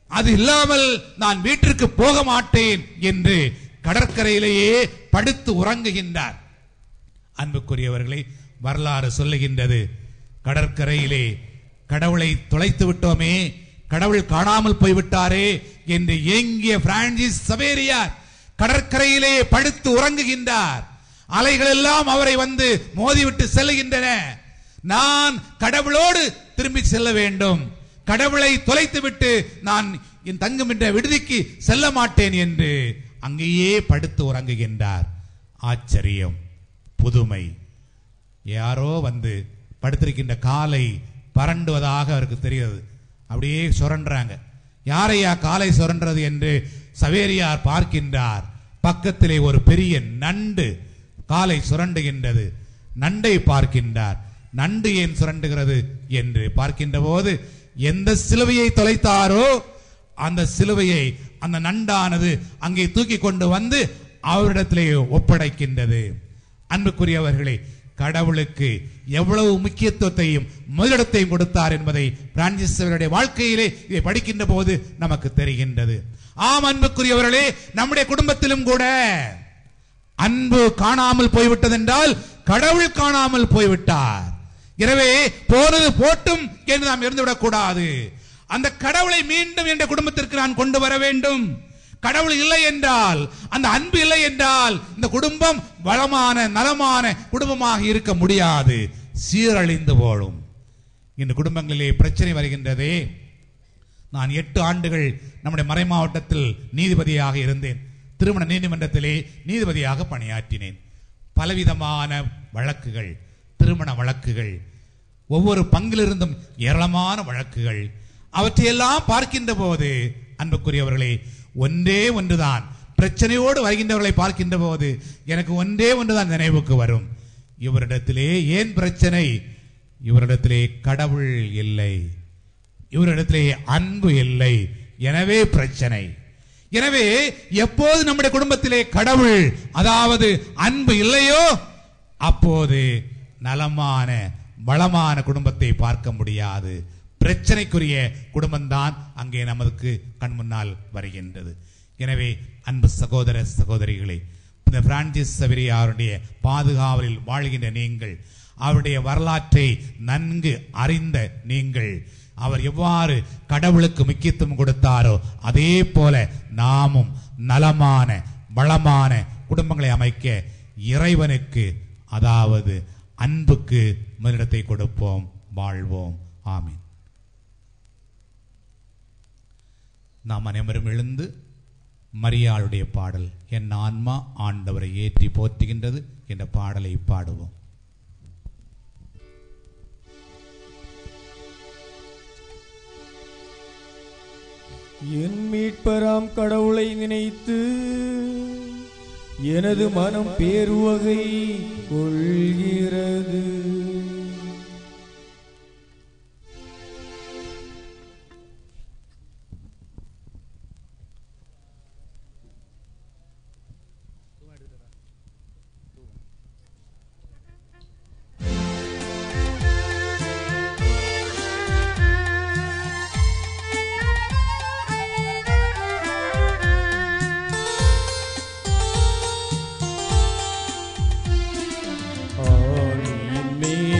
அது இல்லாமல் நான் வீட்டிற்கு போக மாட்டேன் என்று கடற்கரையிலேயே படுத்து உறங்குகின்றார் அன்புக்குரியவர்களை வரலாறு சொல்லுகின்றது கடற்கரையிலே கடவுளை தொலைத்து விட்டோமே கடவுள் காணாமல் போய்விட்டாரே என்று ஏங்கிய பிரான்சிஸ் சவேரியார் கடற்கரையிலே படுத்து உறங்குகின்றார் அலைகள் எல்லாம் அவரை வந்து மோதிவிட்டு செல்லுகின்றன நான் கடவுளோடு திரும்பி செல்ல வேண்டும் கடவுளை தொலைத்து விட்டு நான் என் தங்குமின்ற விடுதிக்கு செல்ல மாட்டேன் என்று அங்கேயே படுத்து உறங்குகின்றார் ஆச்சரியம் புதுமை யாரோ வந்து படுத்திருக்கின்ற காலை பரண்டுவதாக அவருக்கு தெரிகிறது அப்படியே சுரண்டுறாங்க யாரையா காலை சுரண்டுறது என்று சவேரியார் பார்க்கின்றார் பக்கத்திலே ஒரு பெரிய நண்டு காலை சுரண்டுகின்றது நண்டை பார்க்கின்றார் நண்டு ஏன் சுரண்டுகிறது என்று பார்க்கின்ற போது எந்த சிலுவையை தொலைத்தாரோ அந்த சிலுவையை அந்த நண்டானது அங்கே தூக்கி கொண்டு வந்து அவரிடத்திலே ஒப்படைக்கின்றது அன்புக்குரியவர்களே கடவுளுக்கு எவ்வளவு முக்கியத்துவத்தையும் முதலிடத்தையும் கொடுத்தார் என்பதை பிரான்சிஸ் அவருடைய வாழ்க்கையிலே இதை படிக்கின்ற போது நமக்கு தெரிகின்றது ஆம் அன்புக்குரியவர்களே நம்முடைய குடும்பத்திலும் கூட அன்பு காணாமல் போய்விட்டதென்றால் கடவுள் காணாமல் போய்விட்டார் எனவே போனது போட்டும் என்று நாம் இருந்துவிடக் கூடாது அந்த கடவுளை மீண்டும் என்ற குடும்பத்திற்கு நான் கொண்டு வர வேண்டும் கடவுள் இல்லை என்றால் அந்த அன்பு இல்லை என்றால் இந்த குடும்பம் வளமான நலமான குடும்பமாக இருக்க முடியாது சீரழிந்து போடும் இந்த குடும்பங்களிலே பிரச்சனை வருகின்றதே நான் எட்டு ஆண்டுகள் நம்முடைய மறை மாவட்டத்தில் நீதிபதியாக இருந்தேன் திருமண நீதிமன்றத்திலே நீதிபதியாக பணியாற்றினேன் பலவிதமான வழக்குகள் திருமண வழக்குகள் ஒவ்வொரு பங்கிலிருந்தும் ஏராளமான வழக்குகள் அவற்றையெல்லாம் பார்க்கின்ற போது அன்புக்குரியவர்களே ஒன்றே ஒன்றுதான் பிரச்சனையோடு வருகின்றவர்களை பார்க்கின்ற போது எனக்கு ஒன்றே ஒன்றுதான் நினைவுக்கு வரும் இவரிடத்திலே ஏன் பிரச்சனை இவரிடத்திலே கடவுள் இல்லை இவரிடத்திலே அன்பு இல்லை எனவே பிரச்சனை எனவே எப்போது நம்முடைய குடும்பத்திலே கடவுள் அதாவது அன்பு இல்லையோ அப்போது நலமான வளமான குடும்பத்தை பார்க்க முடியாது பிரச்சனைக்குரிய குடும்பம்தான் அங்கே நமக்கு கண் முன்னால் வருகின்றது எனவே அன்பு சகோதர சகோதரிகளே இந்த பிரான்சிஸ் சவிரியாருடைய பாதுகாவலில் வாழ்கின்ற நீங்கள் அவருடைய வரலாற்றை நன்கு அறிந்த நீங்கள் அவர் எவ்வாறு கடவுளுக்கு முக்கியத்துவம் கொடுத்தாரோ அதே போல நாமும் நலமான வளமான குடும்பங்களை அமைக்க இறைவனுக்கு அதாவது அன்புக்கு முதலிடத்தை கொடுப்போம் வாழ்வோம் ஆமீன் நாம் அனைவரும் எழுந்து மரியாளுடைய பாடல் என் ஆன்மா ஆண்டவரை ஏற்றி போற்றுகின்றது என்ற பாடலை பாடுவோம் என் மீட்பராம் கடவுளை நினைத்து எனது மனம் பேருவகை கொள்கிறது ஆணியின் மேல்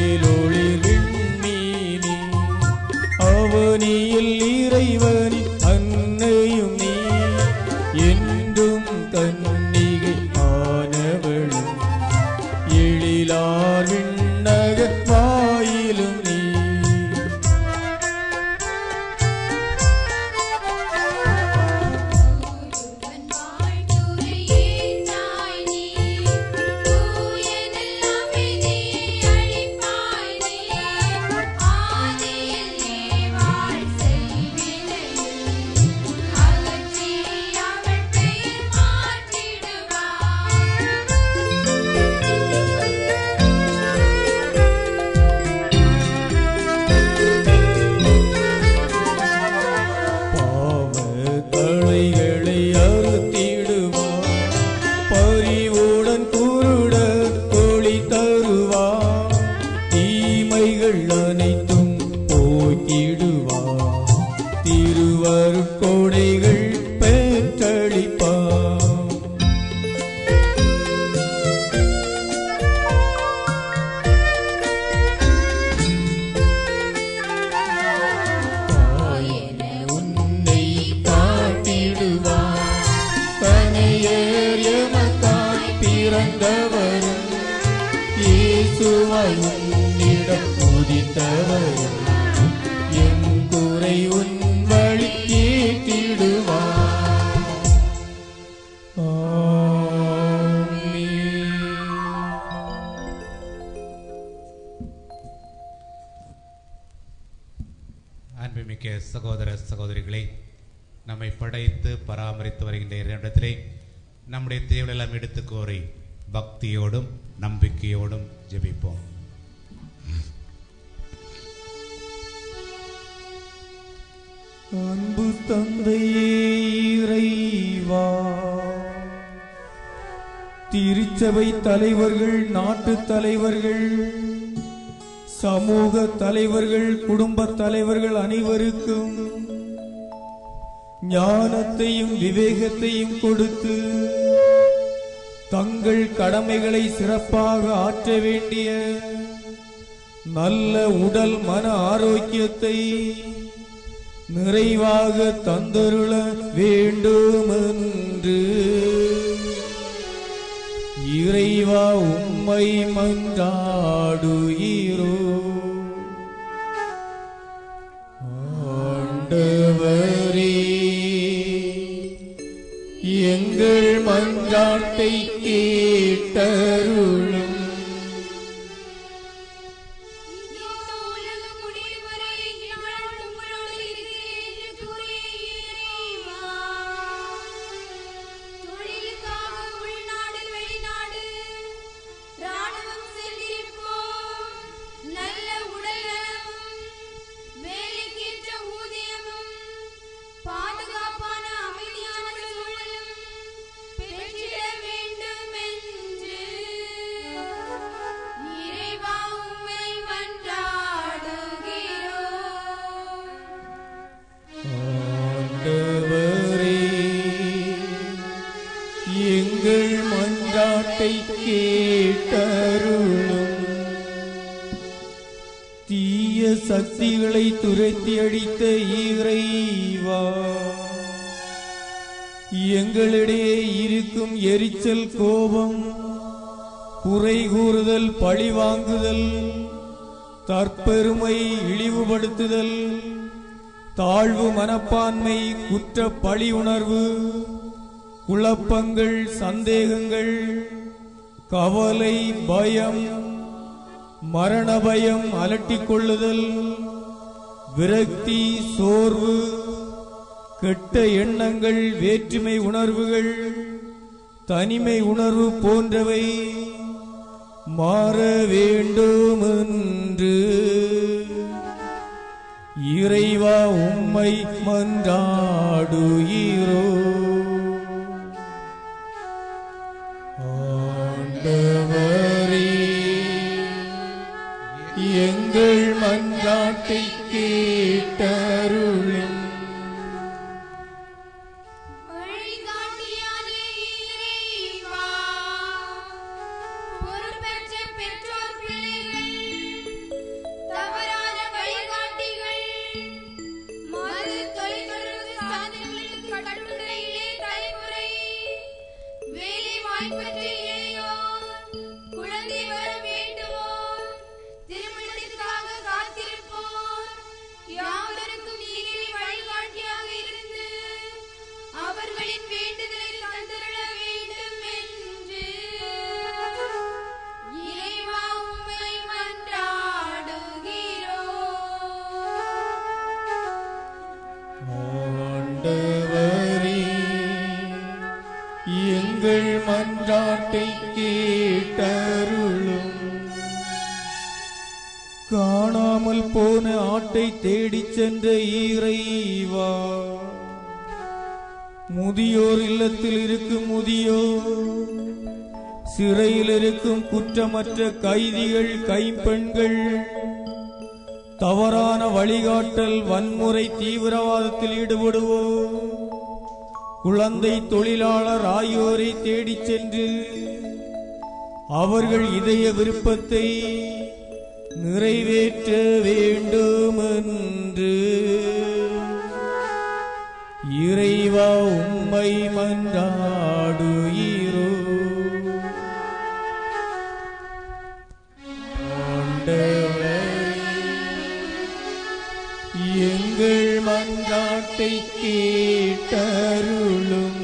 பிறந்தவரும் இயேசுவாய் உன்னிடம் உதித்தவரும் என் குறை உன் வழி கேட்டிடுவார் அன்புமிக்க சகோதர சகோதரிகளே நம்மை படைத்து பராமரித்து வருகின்ற இடத்திலே நம்முடைய தேவையெல்லாம் எடுத்து கோரி பக்தியோடும் நம்பிக்கையோடும் ஜெபிப்போம் அன்பு தந்தையே இறைவா திருச்சபை தலைவர்கள் நாட்டு தலைவர்கள் சமூக தலைவர்கள் குடும்ப தலைவர்கள் அனைவருக்கும் ஞானத்தையும் விவேகத்தையும் கொடுத்து தங்கள் கடமைகளை சிறப்பாக ஆற்ற வேண்டிய நல்ல உடல் மன ஆரோக்கியத்தை நிறைவாக தந்தருள வேண்டுமென்று இறைவா உம்மை மன்றாடுகிறோ ஆண்டவரே எங்கள் மன்றாட்டை கேட்டருளும் தொழிலுக்காக உள்நாடு வெளிநாடு ராணுவம் சென்றிருப்போம் நல்ல உடல் நலமும் வேலைக்கேற்ற ஊதியமும் பாதுகாப்பான அமைதியான சூழலும் பெற்றிட வேண்டும் என்று இறைவா உம்மை மன்றாடுகிறோம் ஆண்டவரே எங்கள் மன்றாட்டை கேட்டருளும் தீய சக்திகளை துரத்தி அடித்த இறைவா எங்களிடையே இருக்கும் எரிச்சல் கோபம் குறை கூறுதல் பழி வாங்குதல் தற்பெருமை இழிவுபடுத்துதல் தாழ்வு மனப்பான்மை குற்ற பழி உணர்வு குழப்பங்கள் சந்தேகங்கள் கவலை பயம் மரண பயம் அலட்டிக் கொள்ளுதல் விரக்தி சோர்வு கெட்ட எண்ணங்கள் வேற்றுமை உணர்வுகள் தனிமை உணர்வு போன்றவை மாற வேண்டுமென்று இறைவா உம்மை மன்றாடுகிறோ ஆண்டவரே எங்கள் மன்றாட்டை கேட்டருளும் வழிகாட்டியான இறைவா, பொறுப்பற்ற பெற்றோர் பிள்ளைகள், தவறான வழிகாட்டிகள், மது தொலைத்தொடர்பு சாதனங்களுக்கு கட்டுரையிலே தலைமுறை, வேலை வாய்ப்பற்ற இளையோர், குழந்தை வரம் வேண்டுவோர், திருமணத்திற்காக காத்திருப்போர், யாவருக்கும் நீரே வழிகாட்டியாக இருந்து அவர்களின் வேண்டுதலை தந்துள்ள வேண்டும் என்று இறைவா உம்மை மன்றாடுகிறோம் ஆண்டவரே எங்கள் மன்றாட்டை கேட்டருளும் காணாமல் போன ஆட்டை தேடிச் சென்ற இறைவா முதியோர் இல்லத்தில் இருக்கும் முதியோர் சிறையில் இருக்கும் குற்றமற்ற கைதிகள் கைம்பெண்கள் தவறான வழிகாட்டல் வன்முறை தீவிரவாதத்தில் ஈடுபடுவோர் குழந்தை தொழிலாளர் ஆகியோரை தேடிச் சென்று அவர்கள் இதய விருப்பத்தை நிறைவேற்ற வேண்டுமென்று இறைவா உம்மை மன்றாடுகிறோ மன்றாட்டை கேட்டருளும்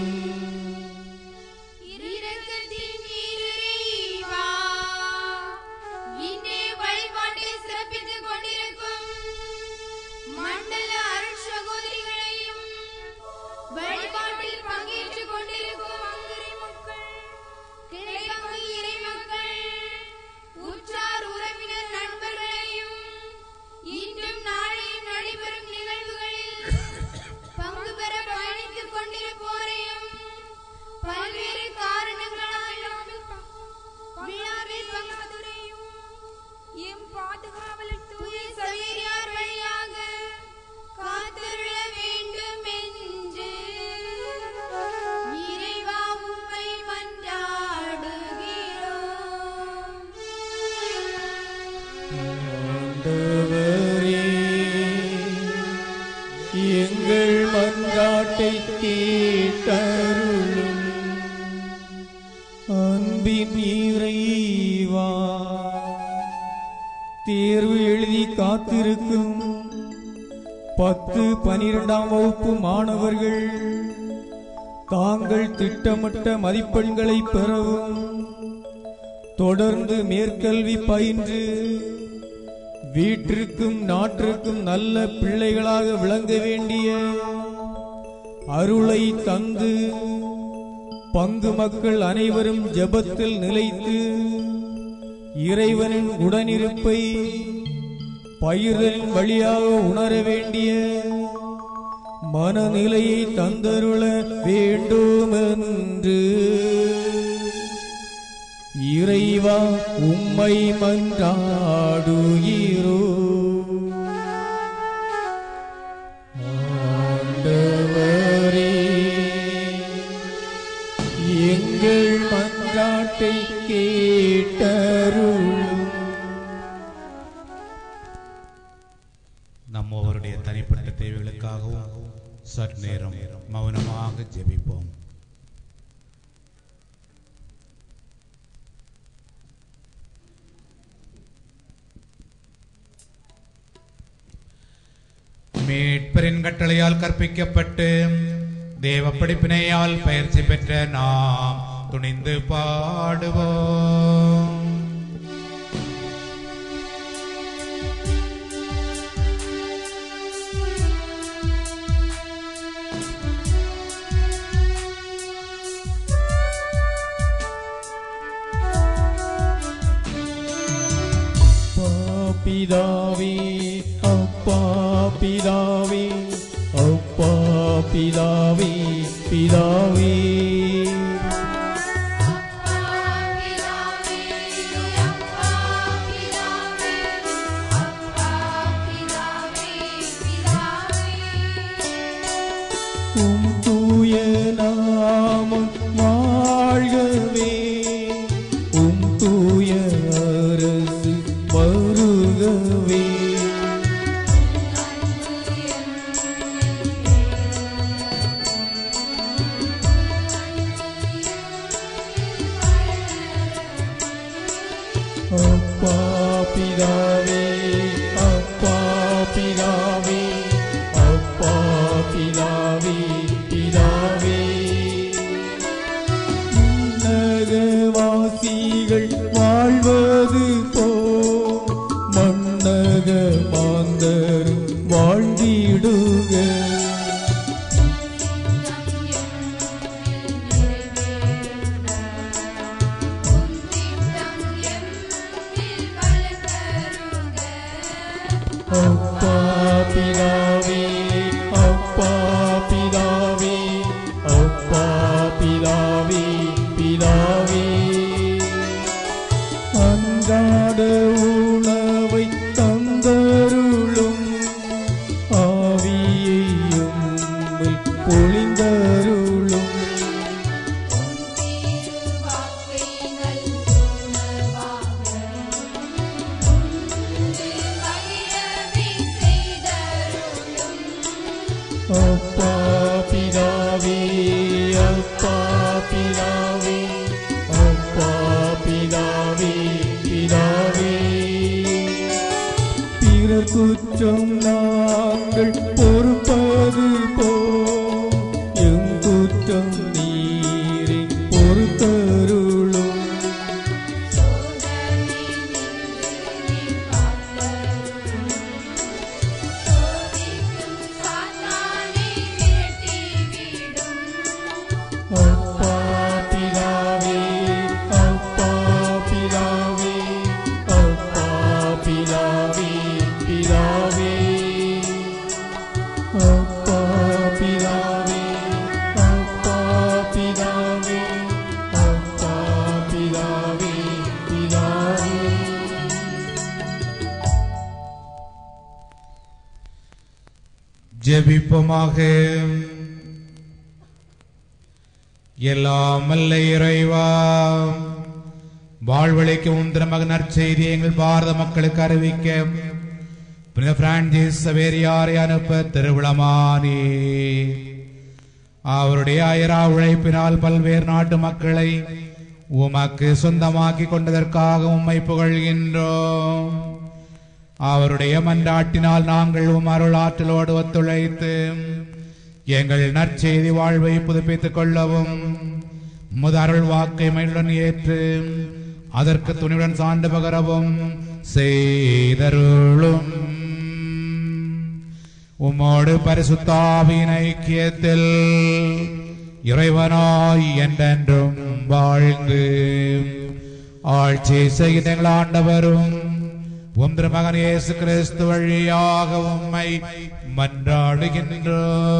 இரக்கத்தின் இறைவா, இன்றைய வழிபாட்டை சிறப்பித்துக் கொண்டிருக்கும் மண்டல அருட்சகோதரிகளையும் வழிபாட்டில் பங்கேற்றுக் கொண்டிருக்கும் அங்கரை மக்கள் கிளைப்பங்கு இறைமக்கள் உற்றார் உறவினர் நண்பர்களையும் இன்றும் நாளையும் நடைபெறும் நிகழ்வுகளில் பங்கு பெற பயணித்துக் கொண்டிருப்போரையும் பல்வேறு காரணங்களாலும் விழாவில் பங்காதுரையும் எம் பாதுகாவலர் தூய சவேரியார் வழியாக காத்தருள வேண்டும் என்று இறைவா உம்மை மன்றாடுகிறோம் ஆண்டவரே எங்கள் மன்றாட்டை கேட்டருளும் அன்பின் இறைவா தேர்வு எழுதி காத்திருக்கும் பத்து பனிரெண்டாம் வகுப்பு மாணவர்கள் தாங்கள் திட்டமிட்ட மதிப்பெண்களை பெறவும் தொடர்ந்து மேற்கல்வி பயின்று வீட்டிற்கும் நாட்டிற்கும் நல்ல பிள்ளைகளாக விளங்க வேண்டிய அருளை தந்து பங்கு மக்கள் அனைவரும் ஜெபத்தில் நிலைத்து இறைவனின் உடனிருப்பை பயிர்களின் வழியாக உணர வேண்டிய மனநிலையை தந்தருள வேண்டுமென்று இறைவா உம்மை மன்றாடுகிறோ ஆண்டவரே எங்கள் மன்றாட்டை கேட்டருளும் நம்ம ஒவ்வொருடைய தனிப்பட்ட தேவைகளுக்காகவும் சற்று நேரம் மௌனமாக ஜெபிப்போம் மீட்பரின் கட்டளையால் கற்பிக்கப்பட்டு தேவ படிப்பினையால் பயிற்சி பெற்ற நாம் துணிந்து பாடுவோம் அப்பா பிதாவே அப்பா பிதாவே அப்பா பிதாவே பிதாவே உம் தூய நாமம் வாழ்கவே உம் தூய அரசு வருகவே அப்பா பிதாவே அப்பா பிதாவே அப்பா பிதாவே பிதாவே உன்னதவாசிகள் வாழ்வது போ மன்னக மாந்தரும் வாழ்ந்திடுக அப்பா பிதாவே அப்பா பிதாவே அப்பா பிதாவே பிதாவே அன்றாட உணவை தந்தருளும் ஆவியையும் பொழிந்தருளும் மகிழவே செய்தருளும் ஜெபிப்போமாக எல்லாம் வல்ல இறைவா வாழ்வழிக்கும் திருமக நற்செய்தி எங்கள் பாரத மக்களுக்கு அறிவிக்க புனித பிரான்சிஸ் சவேரியாரை அனுப்ப திருவிழமானே அவருடைய அயரா உழைப்பினால் பல்வேறு நாட்டு மக்களை உமக்கு சொந்தமாக்கி கொண்டதற்காக உம்மை புகழ்கின்றோம் அவருடைய மன்றாட்டினால் நாங்கள் உம் அருளாற்றலோடு ஒத்துழைத்து எங்கள் நற்செய்தி வாழ்வை புதுப்பித்துக் கொள்ளவும் முது அருள் வாக்கை மயிலுடன் ஏற்று அதற்கு துணிவுடன் சான்று பகரவும் செய்தருளும் உம்மோடு பரிசுத்தாவின் ஐக்கியத்தில் இறைவனாய் என்றென்றும் வாழ்ந்து ஆட்சி செய்கிற எங்கள் ஆண்டவரும் உம் திருமகன் இயேசு கிறிஸ்து வழியாக உம்மை மன்றாடுகின்றோம்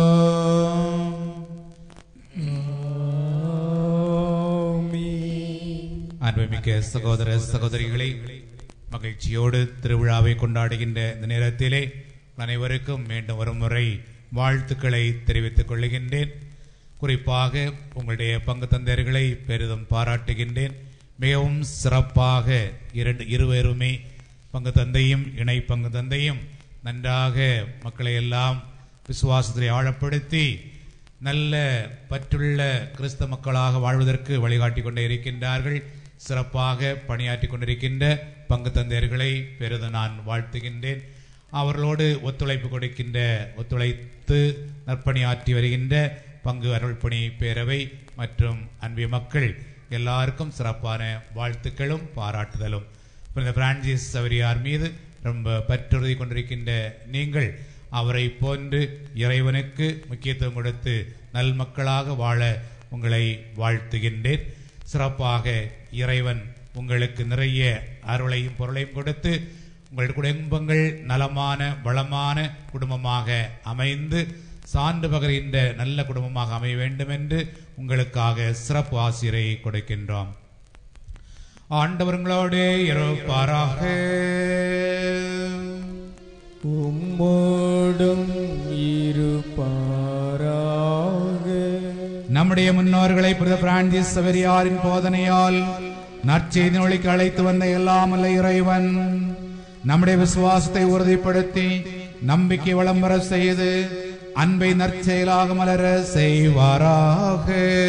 அன்புமிக்க சகோதர சகோதரிகளை மகிழ்ச்சியோடு திருவிழாவை கொண்டாடுகின்ற இந்த நேரத்திலே அனைவருக்கும் மீண்டும் ஒரு முறை வாழ்த்துக்களை தெரிவித்துக் கொள்ளுகின்றேன் குறிப்பாக உங்களுடைய பங்கு தந்தையர்களை பெரிதும் பாராட்டுகின்றேன் மிகவும் சிறப்பாக இரண்டு இருவருமே பங்கு தந்தையும் இணை பங்கு தந்தையும் நன்றாக மக்களை எல்லாம் விசுவாசத்தை ஆழப்படுத்தி நல்ல பற்றுள்ள கிறிஸ்த மக்களாக வாழ்வதற்கு வழிகாட்டி கொண்டே இருக்கின்றார்கள் சிறப்பாக பணியாற்றி கொண்டிருக்கின்ற பங்கு தந்தையர்களை பெரிதும் நான் வாழ்த்துகின்றேன் அவர்களோடு ஒத்துழைப்பு கொடுக்கின்ற ஒத்துழைத்து நற்பணியாற்றி வருகின்ற பங்கு அருள்பணி பேரவை மற்றும் அன்பிய மக்கள் எல்லாருக்கும் சிறப்பான வாழ்த்துக்களும் பாராட்டுதலும் புனித பிரான்சிஸ் சவரியார் மீது ரொம்ப பற்றுறுதி கொண்டிருக்கின்ற நீங்கள் அவரை போன்று இறைவனுக்கு முக்கியத்துவம் கொடுத்து நல் மக்களாக வாழ உங்களை வாழ்த்துகின்றேன் சிறப்பாக இறைவன் உங்களுக்கு நிறைய அருளையும் பொருளையும் கொடுத்து உங்கள் குடும்பங்கள் நலமான வளமான குடும்பமாக அமைந்து சான்று பகர்கின்ற நல்ல குடும்பமாக அமைய வேண்டும் என்று உங்களுக்காக சிறப்பு ஆசிரியை கொடுக்கின்றோம் ஆண்டவர்களோடு இருப்பாராக உம்மோடும் இருப்பாராக நம்முடைய முன்னோர்களை புனித பிரான்சிஸ் சவரியாரின் போதனையால் நற்செய்தி ஒளிக்கு அழைத்து வந்த எல்லாம் அல்ல இறைவன் நம்முடைய விசுவாசத்தை உறுதிப்படுத்தி நம்பிக்கை விளம்பர செய்து அன்பை நற்செயலாக மலர செய்வாராக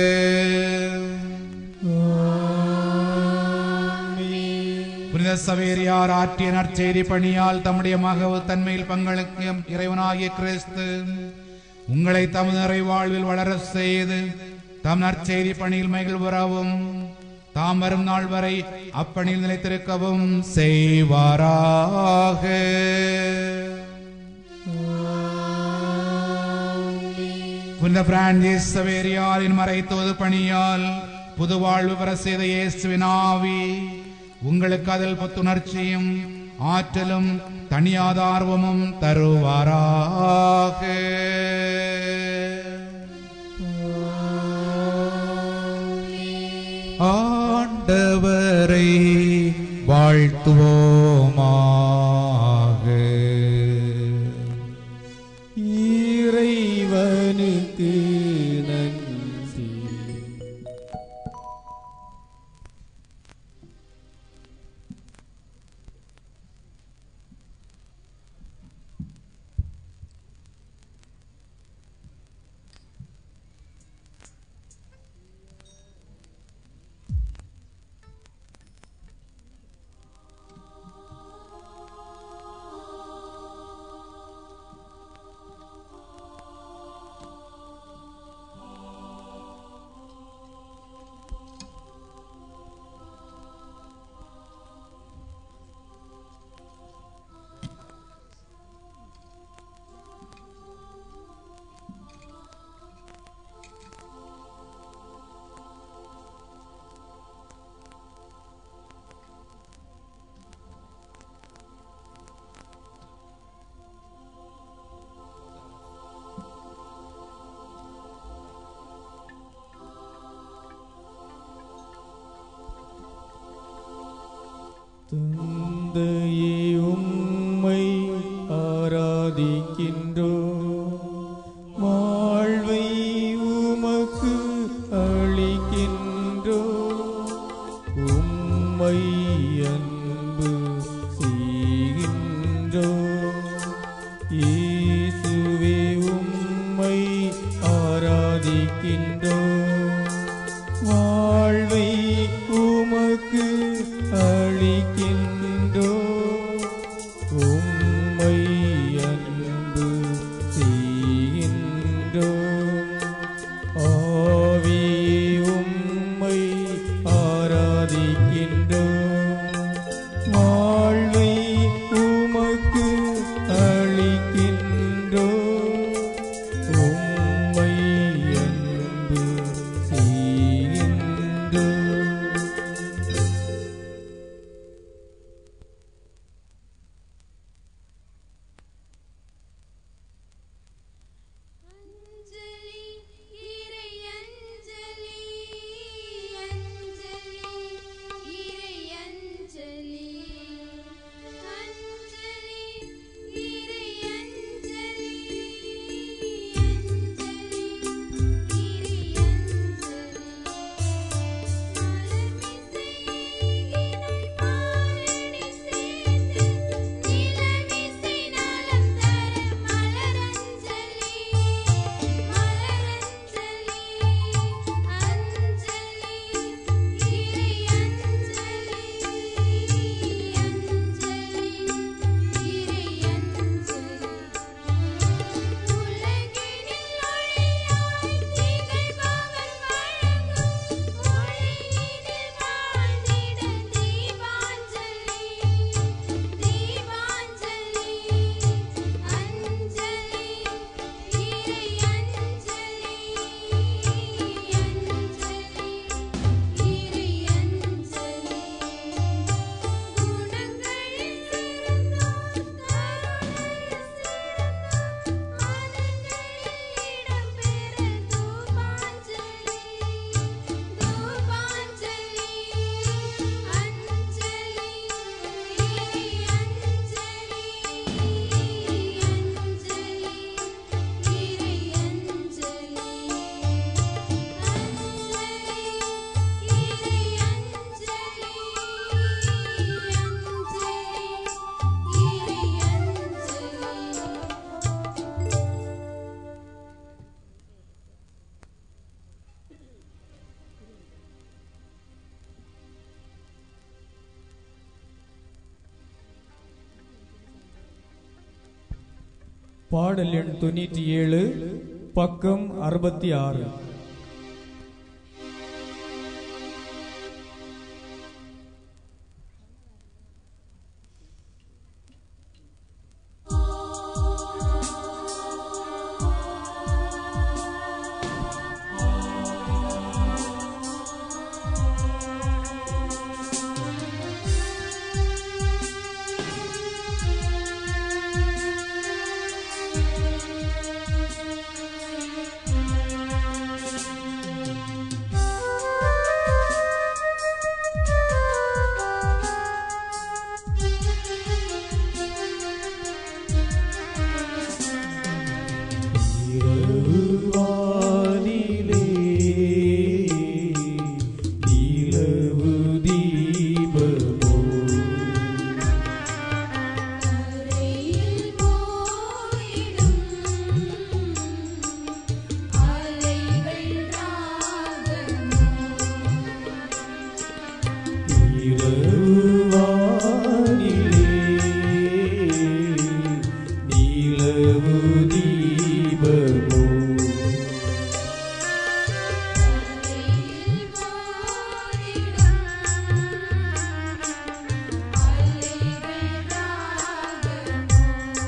புனித சவேரியார் ஆற்றிய நற்செய்தி பணியால் தம்முடைய மகவு தன்மையில் பங்களிக்கும் இறைவனாகிய கிறிஸ்து உங்களை தமது நிறை வாழ்வில் வளர செய்து தம் நற்செய்தி பணியில் மகிழ்வுறவும் தாம் வரும் நாள் வரை அப்பணியில் நிலைத்திருக்கவும் செய்வாராக புனித பிரான்சிஸ் சவேரியாரின் மறைத்தோது பணியால் புது வாழ்வு பெற செய்த இயேசுவின் ஆவி உங்களுக்கு அதில் புத்துணர்ச்சியும் ஆற்றலும் தனியாத ஆர்வமும் தருவாராக ஆண்டவரை வாழ்த்துவோமாக இறைவனுக்கு நன்றி தந்தையே உம்மை ஆராதிக்கின்றோம் உம்மை அன்பு செய்கின்றோம் இயேசுவே உம்மை ஆராதிக்கின்றோம் வாழ்வை உமக்கு அளிக்கின்றோம் உம்மை அன்பு செய்கின்றோம் ஆவியே உம்மை ஆராதிக்கின்றோம் வாழ்வை உமக்கு அளிக்கின்றோம் உம்மை அன்பு செய்கின்றோம் அஞ்சலி இறை அஞ்சலி அஞ்சலி இறை அஞ்சலி அஞ்சலி இறை அஞ்சலி அஞ்சலி இறை அஞ்சலி மலர்மிசையினை பாரடி சேர்ந்து நிலவிசை நலம் தர மலரஞ்சலி மலரஞ்சலி அஞ்சலி இறை அஞ்சலி அஞ்சலி இறை அஞ்சலி உலகினில் ஒளியாய் திகழ்பவர் வழங்கும் ஒளியினில் வாழ்ந்திட தீபாஞ்சலி தீபாஞ்சலி அஞ்சலி இறை அஞ்சலி அஞ்சலி இறை அஞ்சலி குணங்களில் சிறந்தோர் கருணையில் சிறந்தோர் மனங்களில் இடம்பெற தூபாஞ்சலி தூபாஞ்சலி அஞ்சலி இறை அஞ்சலி அஞ்சலி இறை அஞ்சலி பாடல் எண் தொண்ணூற்றி ஏழு பக்கம் அறுபத்தி ஆறு வானிலே நிலவு தீபமோ கரையில் போயிடும் அலைகள் ராகமோ இரவு வானிலே நிலவு தீபமோ கரையில் போயிடும் அலைகள் ராகமோ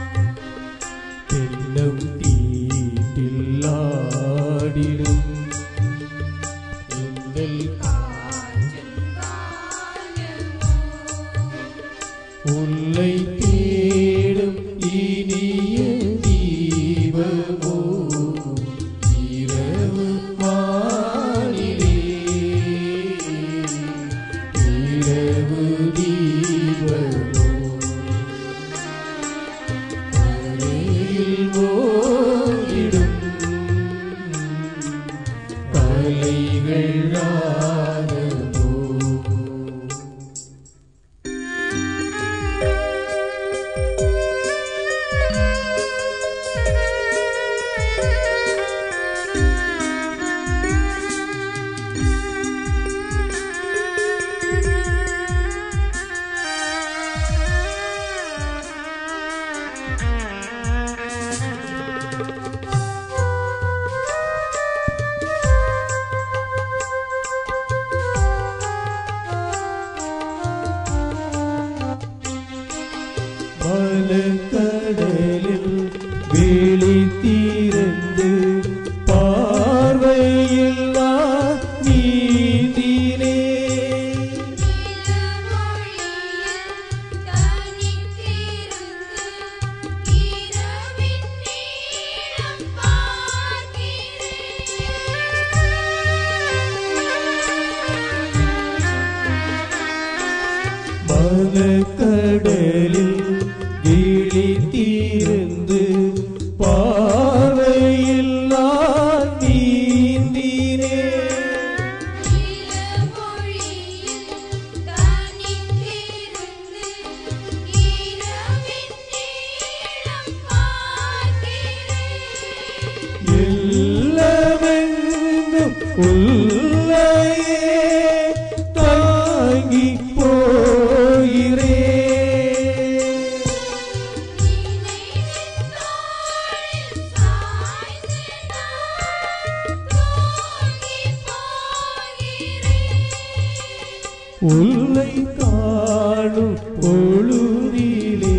தென்னம் தீட்டில் ஆடிடும் எங்கள் உன்னை தேடும் இனிய தீபமோ இரவு வானிலே இரவு தீபமோ அருகில் ஓடிடும் அலைகள் ராகமோ பலக்கடலில் விழித்திருந்து பார்வையில்லா நீதினே மலக்கடலில் விழித்திருந்து பார்வையில்லா நீந்தினே இல்லவெங்கும் உள்ளையே தாங்கி போகிறே உன்னை காணும் பொழுதிலே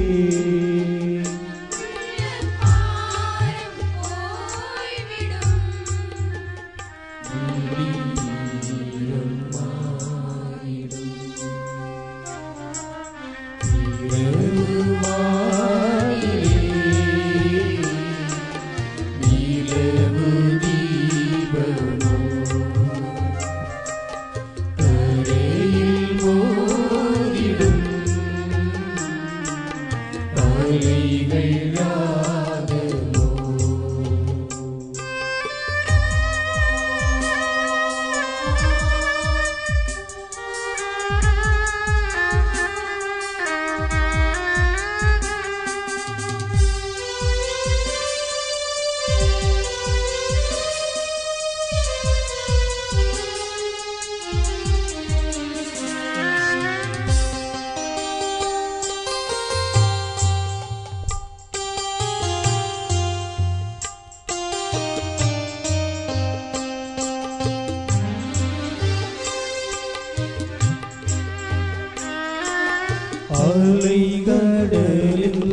அலைகடலில்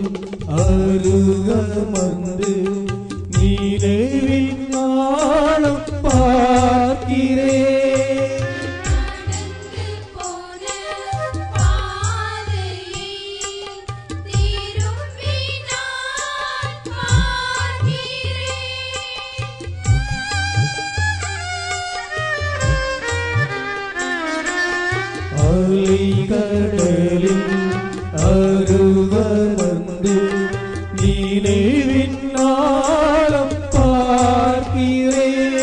அருகமந்து நீலவில் நாளும் பார்க்கிறேன் அலைகடலில் அருகமந்து நீலவின் நாளும் பார்க்கிறேன்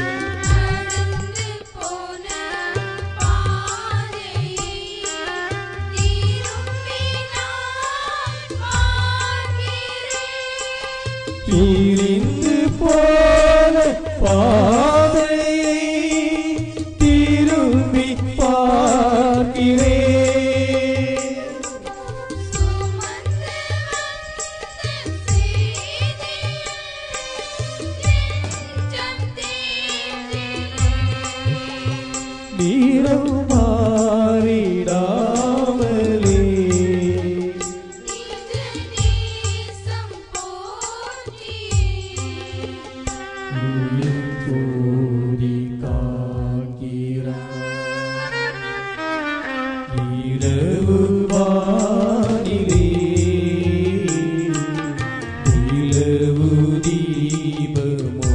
பிரிந்து போன பாதையை திரும்பி பார்க்கிறேன் நீரம் மாறிடாமலே உயிர் கோரி காக்கிறார் இரவு வானிலே நிலவு தீபமோ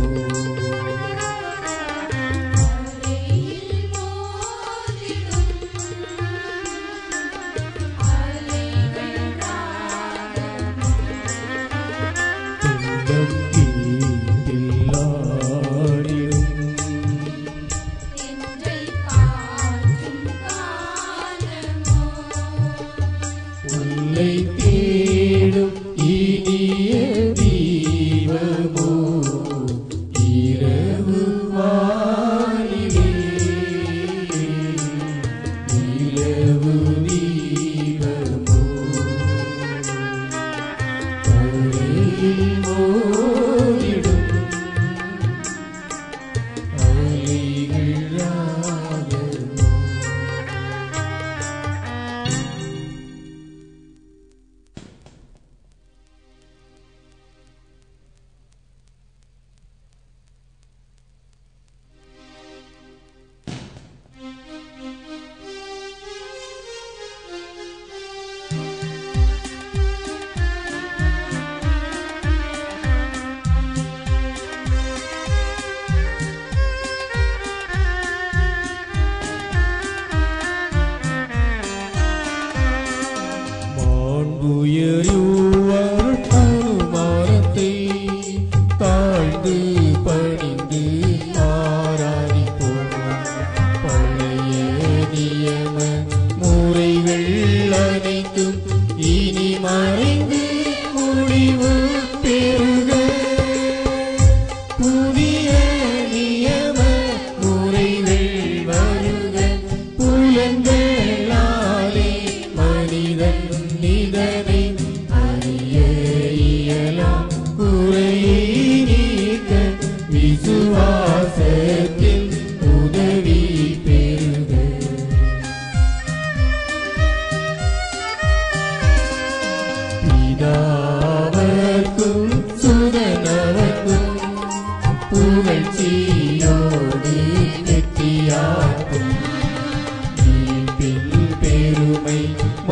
தென்னம் கீட்டில் ஆடிடும் உன்னை தேடும் இனிய தீபமோ இரவு வானிலே நிலவு தீபமோ கரையில் மோதிடும் அலைகள் ராகமோ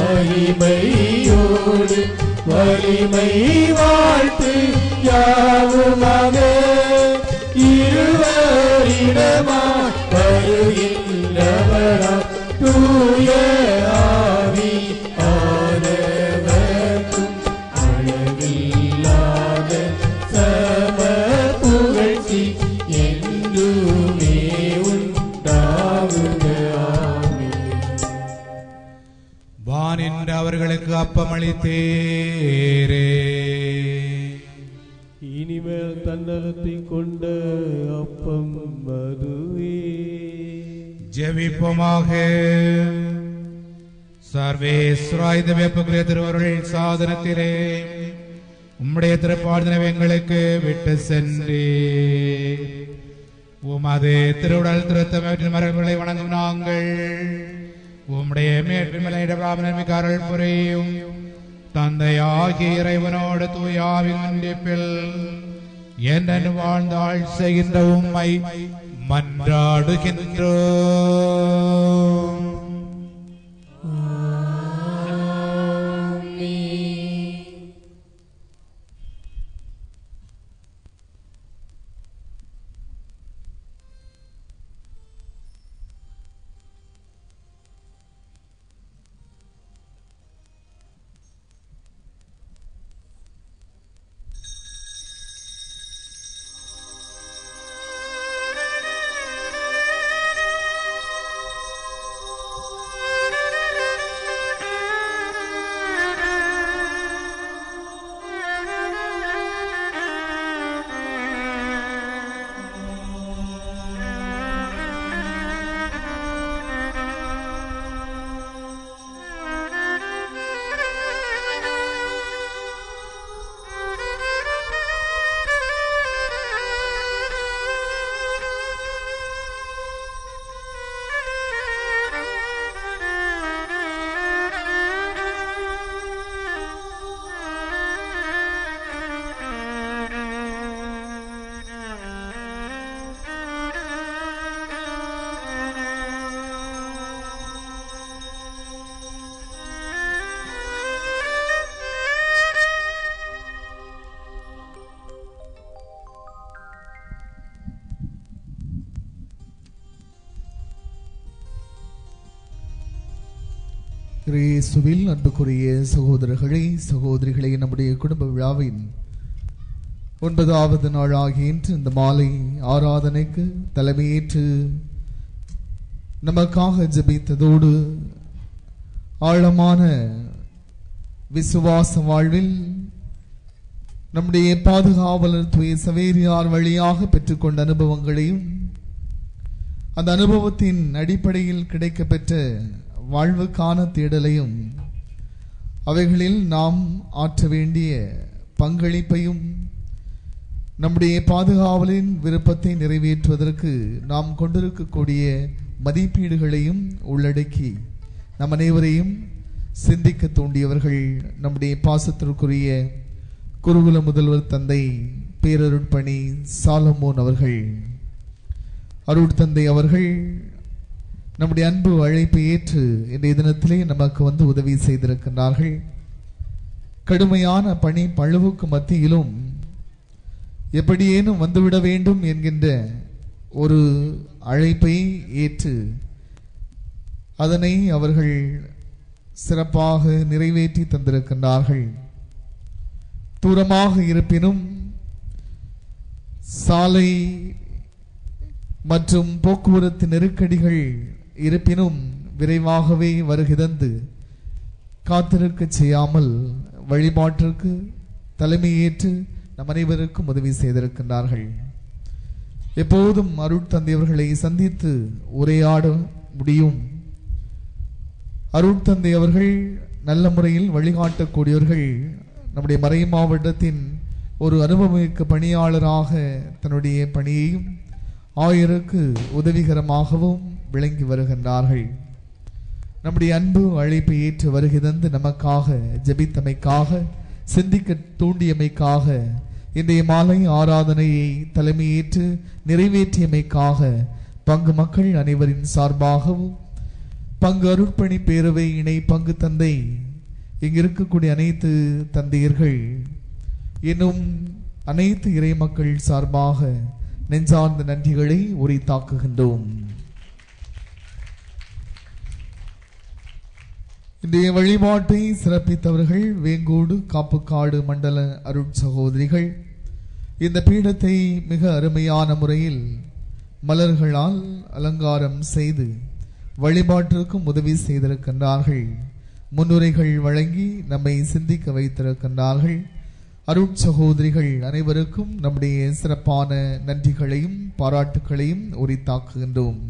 மகிமையோடு வலிமை வாழ்த்து யாவுமாக இருவரிடமா வருகின்றவரா தூய ஆவி ஆனவர்க்கும் அளவில்லாத சம புகழ்ச்சி என்றுமே உண்டாகுக ஆமென். வானின்று அவர்களுக்கு அப்பமளித்தேரே இனிமேல் தன்னலத்தை கொண்ட அப்பம் அதுவே ஜெபிப்போமாக சர்வேஸ்வராய் வேப்பகுரிய திருவருள் சாதனத்திலே உம்முடைய திருப்பாடுதனை எங்களுக்கு விட்டு சென்றே உமது திருவுடல் திருத்தமற்றின் மரபுகளை வணங்கும் நாங்கள் உம்முடைய மேற்பிமலையிடமிக்காரல் புரியும் தந்தையாகிய இறைவனோடு தூயாவின் மன்னிப்பில் என்னென்னு வாழ்ந்தாள் செய்கின்ற உம்மை மன்றாடுகின்றோம் கிறிஸ்துவில் அன்புக்குரிய சகோதரர்களே சகோதரிகளே நம்முடைய குடும்ப விழாவின் ஒன்பதாவது நாளாகிய இன்று இந்த மாலை ஆராதனைக்கு தலைமையேற்று நமக்காக ஜெபித்ததோடு ஆழமான விசுவாச வாழ்வில் நம்முடைய பாதுகாவலர் துய சவேரியார் வழியாக பெற்றுக்கொண்ட அனுபவங்களையும் அந்த அனுபவத்தின் அடிப்படையில் கிடைக்கப்பெற்ற வாழ்வுக்கான தேடலையும் அவைகளில் நாம் ஆற்ற வேண்டிய பங்களிப்பையும் நம்முடைய பாதுகாவலின் விருப்பத்தை நிறைவேற்றுவதற்கு நாம் கொண்டிருக்கக்கூடிய மதிப்பீடுகளையும் உள்ளடக்கி நம் அனைவரையும் சிந்திக்க தூண்டியவர்கள் நம்முடைய பாசத்திற்குரிய குருகுல முதல்வர் தந்தை பேரருட்பணி சாலமோன் அவர்கள் அருள் தந்தை அவர்கள் நம்முடைய அன்பு அழைப்பை ஏற்று இன்றைய தினத்திலே நமக்கு வந்து உதவி செய்திருக்கின்றார்கள் கடுமையான பணி பழுவுக்கு மத்தியிலும் எப்படியேனும் வந்துவிட வேண்டும் என்கின்ற ஒரு அழைப்பை ஏற்று அதனை அவர்கள் சிறப்பாக நிறைவேற்றி தந்திருக்கின்றார்கள் தூரமாக இருப்பினும் சாலை மற்றும் போக்குவரத்து நெருக்கடிகள் இருப்பினும் விரைவாகவே வருகிறந்து காத்திருக்க செய்யாமல் வழிபாட்டிற்கு தலைமையேற்று நம் அனைவருக்கும் உதவி செய்திருக்கின்றார்கள் எப்போதும் அருட்தந்தையவர்களை சந்தித்து உரையாட முடியும் அருட்தந்தை அவர்கள் நல்ல முறையில் வழிகாட்டக்கூடியவர்கள் நம்முடைய மறை மாவட்டத்தின் ஒரு அனுபவமிக்க பணியாளராக தன்னுடைய பணியையும் ஆயருக்கு உதவிகரமாகவும் விளங்கி வருகின்றார்கள் நம்முடைய அன்பு அழைப்பை ஏற்று வருகை தந்து நமக்காக ஜெபித்தமைக்காக சிந்திக்க தூண்டியமைக்காக இன்றைய மாலை ஆராதனையை தலைமையேற்று நிறைவேற்றியமைக்காக பங்கு மக்கள் அனைவரின் சார்பாகவும் பங்கு அருட்பணி பேரவை இணை பங்கு தந்தை இங்கு இருக்கக்கூடிய அனைத்து தந்தையர்கள் இன்னும் அனைத்து இறை மக்கள் சார்பாக நெஞ்சார்ந்த நன்றிகளை உரித்தாக்குகின்றோம் இன்றைய வழிபாட்டை சிறப்பித்தவர்கள் வேங்கோடு காப்புக்காடு மண்டல அருட் சகோதரிகள் இந்த பீடத்தை மிக அருமையான முறையில் மலர்களால் அலங்காரம் செய்து வழிபாட்டிற்கும் உதவி செய்திருக்கின்றார்கள் முன்னுரைகள் வழங்கி நம்மை சிந்திக்க வைத்திருக்கின்றார்கள் அருட் சகோதரிகள் அனைவருக்கும் நம்முடைய சிறப்பான நன்றிகளையும் பாராட்டுகளையும் உரித்தாக்குகின்றோம்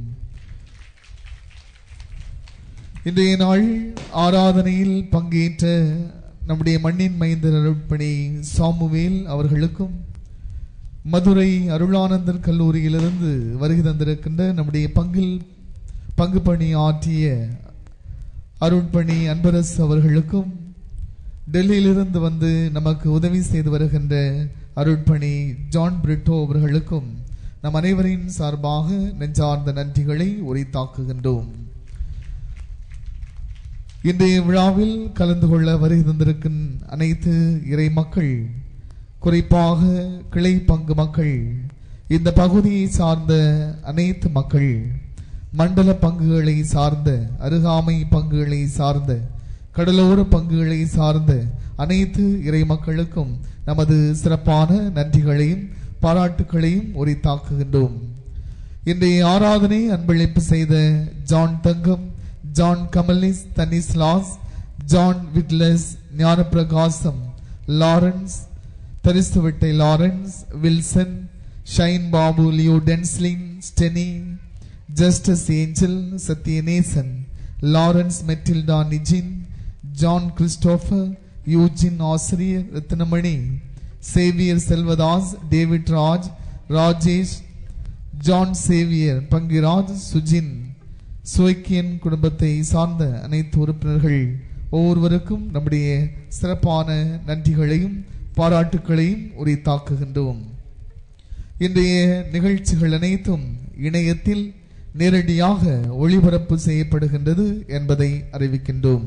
இன்றைய நாள் ஆராதனையில் பங்கேற்ற நம்முடைய மண்ணின் மைந்தர் அருட்பணி சாமுவேல் அவர்களுக்கும் மதுரை அருளானந்தர் கல்லூரியிலிருந்து வருகை தந்திருக்கின்ற நம்முடைய பங்கில் பங்கு பணி ஆற்றிய அருட்பணி அன்பரசு அவர்களுக்கும் டெல்லியிலிருந்து வந்து நமக்கு உதவி செய்து வருகின்ற அருட்பணி ஜான் பிரிட்டோ அவர்களுக்கும் நம் அனைவரின் சார்பாக நெஞ்சார்ந்த நன்றிகளை உரித்தாக்குகின்றோம் இன்றைய விழாவில் கலந்து கொள்ள வருகை தந்திருக்கும் அனைத்து இறை மக்கள் குறிப்பாக கிளை பங்கு மக்கள் இந்த பகுதியை சார்ந்த அனைத்து மக்கள் மண்டல பங்குகளை சார்ந்த அருகாமை பங்குகளை சார்ந்த கடலோர பங்குகளை சார்ந்த அனைத்து இறை மக்களுக்கும் நமது சிறப்பான நன்றிகளையும் பாராட்டுகளையும் உரித்தாக்குகின்றோம் இன்றைய ஆராதனை அன்பளிப்பு செய்த John Thangam John Kamalis Stanislaus John விட்லஸ் Gnanaprakasam Lawrence Tharisuvittai Lawrence Wilson Shine Babu Leo Denslin Steny Justus Angel Sathyanesan Lawrence Matilda Nijin John Christopher Eugene ஆசிரியர் Rathnamani Xavier Selvadas David Raj Rajesh John Xavier Pangiraj Sujin சுவைக்கியன் குடும்பத்தை சார்ந்த அனைத்து உறுப்பினர்கள் ஒவ்வொருவருக்கும் நம்முடைய சிறப்பான நன்றிகளையும் பாராட்டுகளையும் உரித்தாக்குகின்றோம் இன்றைய நிகழ்ச்சிகள் அனைத்தும் இணையத்தில் நேரடியாக ஒளிபரப்பு செய்யப்படுகின்றது என்பதை அறிவிக்கின்றோம்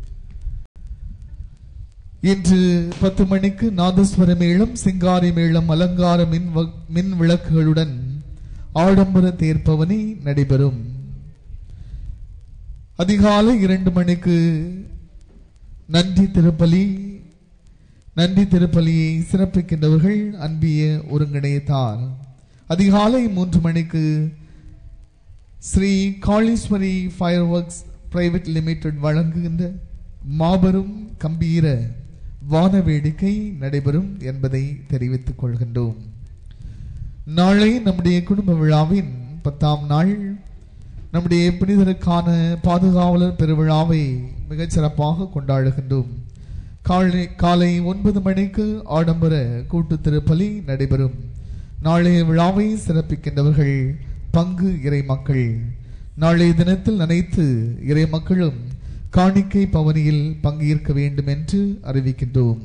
இன்று பத்து மணிக்கு நாதஸ்வர மேளம் சிங்காரி மேளம் அலங்கார மின் வ- மின் விளக்குகளுடன் ஆடம்பர தேர்ப்பவனி நடைபெறும் அதிகாலை இரண்டு மணிக்கு நன்றி திருப்பலி நன்றி திருப்பலியை சிறப்பிக்கின்றவர்கள் அன்பிய ஒருங்கிணைத்தார் அதிகாலை மூன்று மணிக்கு Sri Kaleeswari fireworks private limited வழங்குகின்ற மாபெரும் கம்பீர வான வேடிக்கை நடைபெறும் என்பதை தெரிவித்துக் கொள்கின்றோம் நாளை நம்முடைய குடும்ப விழாவின் பத்தாம் நாள் நம்முடைய புனிதருக்கான பாதுகாவலர் பெருவிழாவை மிகச் சிறப்பாக கொண்டாடுகின்றோம் காலை காலை ஒன்பது மணிக்கு ஆடம்பர கூட்டு திருப்பலி நடைபெறும் நாளைய விழாவை சிறப்பிக்கின்றவர்கள் பங்கு இறை மக்கள் நாளைய தினத்தில் அனைத்து இறை மக்களும் காணிக்கை பவனியில் பங்கேற்க வேண்டும் என்று அறிவிக்கின்றோம்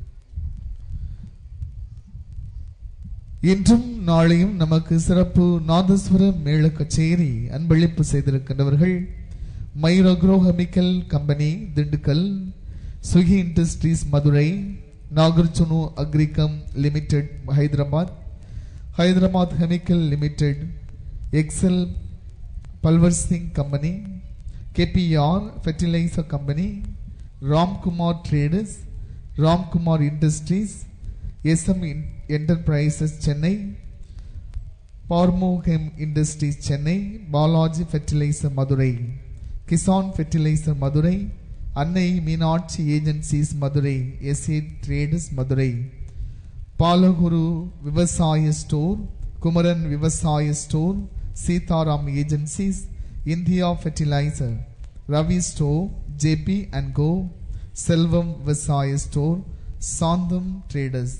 இன்றும் நாளையும் நமக்கு சிறப்பு நாதஸ்வர மேள கச்சேரி அன்பளிப்பு செய்திருக்கின்றவர்கள் மைரோக்ரோஹமிக்கல் company Dindigul Sugi industries Madurai Nagarjuna Agrichem limited Hyderabad Hyderabad chemical limited Excel பல்வர் Singh company KPR fertiliser company Ramkumar traders Ramkumar industries SM enterprises Chennai பார்மோகெம் industries Chennai Balaji fertiliser Madurai Kisan fertiliser Madurai Annai Meenakshi agencies Madurai SA traders Madurai Balaguru விவசாய ஸ்டோர் குமரன் விவசாய store Sitaram agencies India fertiliser Ravi store JP and co Selvam விவசாய store Santham traders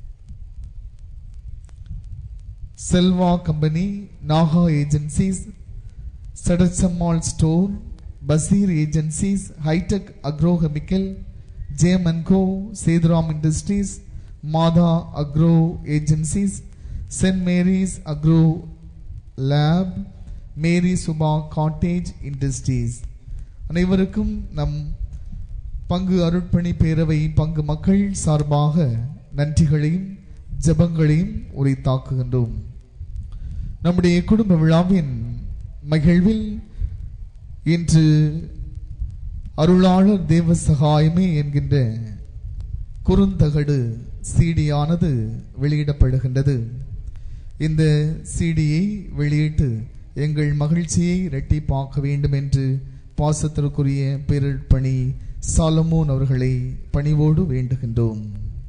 Selva company Naga agencies Sadachammal store Basheer agencies hi-tech agrochemical ஜேமன்கோ Sethuram industries Matha agro agencies saint Mary's agro lab Mary Suba cottage industries அனைவருக்கும் நம் பங்கு அருட்பணி பேரவை பங்கு மக்கள் சார்பாக நன்றிகளையும் ஜெபங்களையும் உரித்தாக்குகின்றோம் நம்முடைய குடும்ப விழாவின் மகிழ்வில் இன்று அருளாளர் தேவ சகாயமே என்கின்ற குறுந்தகடு சீடியானது வெளியிடப்படுகின்றது இந்த சீடியை வெளியிட்டு எங்கள் மகிழ்ச்சியை இரட்டிப்பாக்க வேண்டும் என்று பாசத்திற்குரிய பேரற்பணி சாலமோன் அவர்களை பணிவோடு வேண்டுகின்றோம்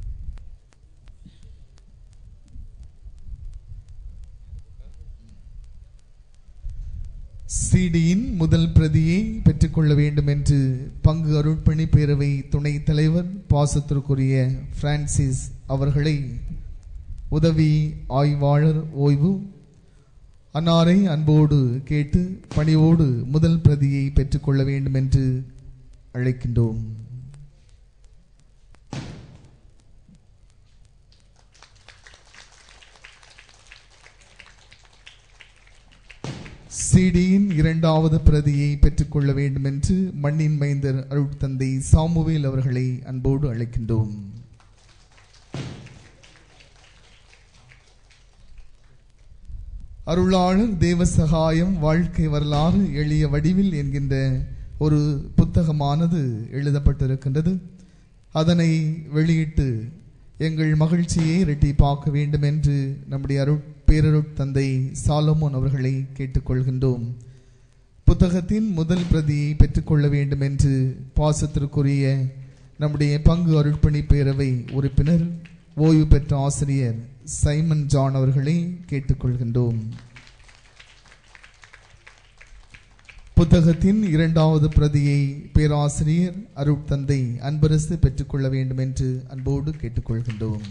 சிடியின் முதல் பிரதியை பெற்றுக்கொள்ள வேண்டும் என்று பங்கு அருட்பணி பேரவை துணைத் தலைவர் பாசத்திற்குரிய பிரான்சிஸ் அவர்களை உதவி ஆய்வாளர் ஓய்வு அன்னாரை அன்போடு கேட்டு பணிவோடு முதல் பிரதியை பெற்றுக்கொள்ள வேண்டும் என்று அழைக்கின்றோம் சிடியின் இரண்டாவது பிரதியை பெற்றுக்கொள்ள வேண்டும் என்று மண்ணின் மைந்தர் அருட்தந்தை சாமுவேல் அவர்களை அன்போடு அழைக்கின்றோம் அருளாளர் தேவ சகாயம் வாழ்க்கை வரலாறு எளிய வடிவில் என்கின்ற ஒரு புத்தகமானது எழுதப்பட்டிருக்கின்றது அதனை வெளியிட்டு எங்கள் மகிழ்ச்சியை இரட்டிப்பாக்க வேண்டும் என்று நம்முடைய அருட் பேரருட் தந்தை சாலமோன் அவர்களை கேட்டுக்கொள்கின்றோம் புத்தகத்தின் முதல் பிரதியை பெற்றுக்கொள்ள வேண்டும் என்று பாசத்திற்குரிய நம்முடைய பங்கு அருட்பணி பேரவை உறுப்பினர் ஓய்வு பெற்ற ஆசிரியர் சைமன் ஜான் அவர்களை கேட்டுக்கொள்கின்றோம் புத்தகத்தின் இரண்டாவது பிரதியை பேராசிரியர் அருட்தந்தை அன்பரசு பெற்றுக்கொள்ள வேண்டும் என்று அன்போடு கேட்டுக்கொள்கின்றோம்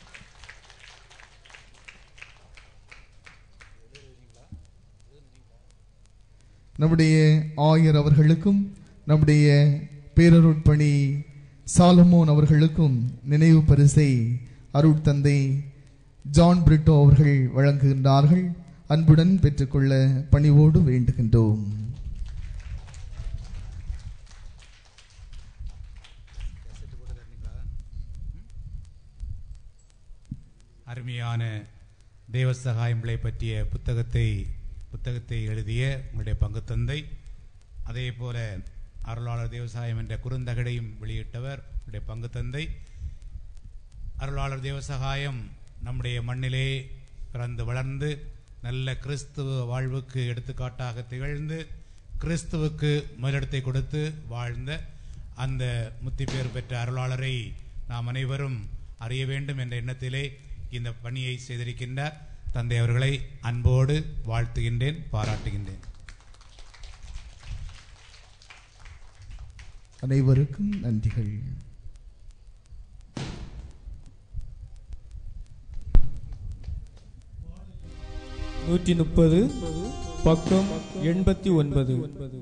நம்முடைய ஆயர் அவர்களுக்கும் நம்முடைய பேரருட்பணி சாலமோன் அவர்களுக்கும் நினைவு பரிசை அருட்தந்தை ஜான் பிரிட்டோ அவர்கள் வழங்குகின்றார்கள் அன்புடன் பெற்றுக்கொள்ள பணிவோடு வேண்டுகின்றோம் அருமையான தேவ சகாயங்களை பற்றிய புத்தகத்தை புத்தகத்தை எழுதிய உங்களுடைய பங்கு தந்தை அதே போல அருளாளர் தேவசாயம் என்ற குறுந்தகடையும் வெளியிட்டவர் உங்களுடைய பங்கு தந்தை அருளாளர் தேவசகாயம் நம்முடைய மண்ணிலே பிறந்து வளர்ந்து நல்ல கிறிஸ்துவ வாழ்வுக்கு எடுத்துக்காட்டாக திகழ்ந்து கிறிஸ்துவுக்கு முதலிடத்தை கொடுத்து வாழ்ந்த அந்த முத்திப்பேர் பெற்ற அருளாளரை நாம் அனைவரும் அறிய வேண்டும் என்ற எண்ணத்திலே இந்த பணியை செய்திருக்கின்றார் தந்தை அவர்களை அன்போடு வாழ்த்துகின்றேன் பாராட்டுகின்றேன் அனைவருக்கும் நன்றிகள் நூற்றி முப்பது பக்கம் எண்பத்தி ஒன்பது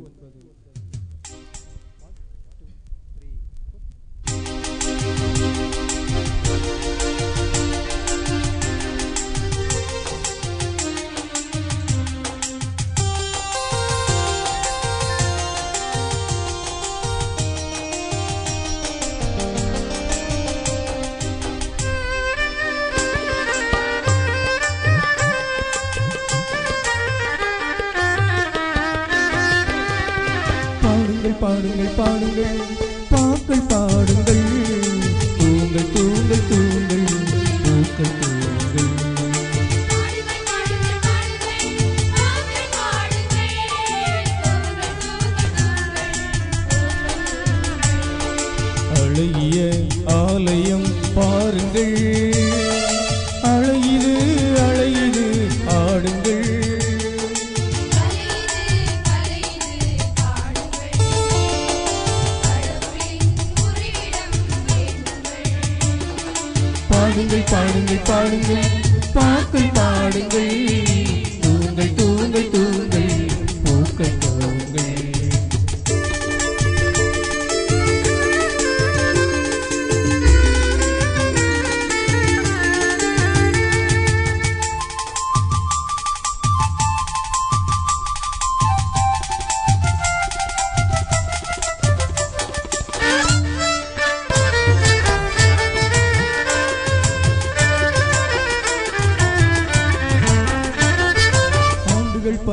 பாடுங்கள் பாடுங்கள் பாடுங்கள் பாக்கள் பாடுங்கள் தூங்கள் தூங்கள் தூங்கள் பூக்கள் தூங்கள் அழகிய ஆலயம் பாருங்கள் அழகிது அழகிது ஆடுங்கள் பாடுங்கள் பாடுங்கள் பாடுங்கள் பாக்கள் பாடுங்கள் தூங்கள் தூங்கள் தூங்கள் பூக்கள் தூங்கள்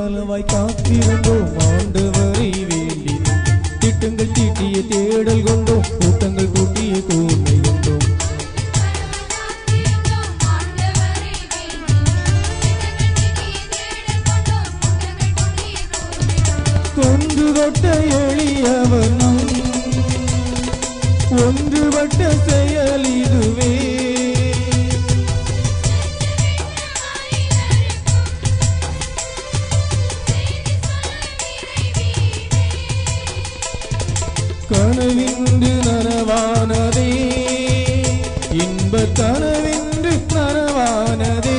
பலவாய் காத்திருந்தோம் ஆண்டவரை வேண்டினோம் திட்டங்கள் தீட்டிய தேடல் கொண்டோம் கூட்டங்கள் கூட்டிய கூர்மை கொண்டோம் தொன்று தொட்ட எளியவன் ஒன்றுபட்ட செயல் இதுவே கனவின்று நனவானதே இன்ப கனவின்று நனவானதே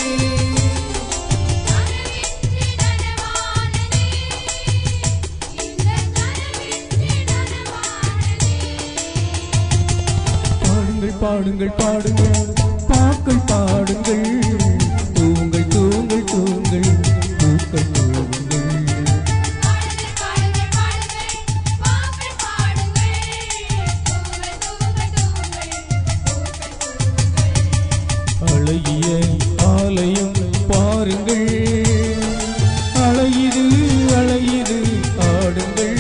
பாடுங்கள் பாடுங்கள் பாடுங்கள் பாக்கள் பாடுங்கள் தூங்கள் தூங்கள் தூங்கள் பூக்கள் தூங்குங்கள் அழகிய ஆலயம் பாருங்கள் அழகிது அழகிது ஆடுங்கள்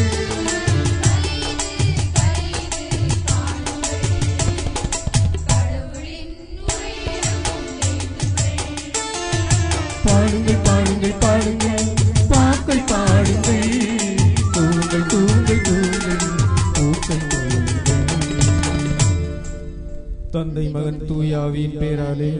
பாடுங்கள் பாடுங்கள் பாடுங்கள் பாக்கள் பாடுங்கள் தூங்கள் தூங்கள் தூங்கள் பூக்கள் தூங்கள் தந்தை மகன் தூயாவின் பேராலே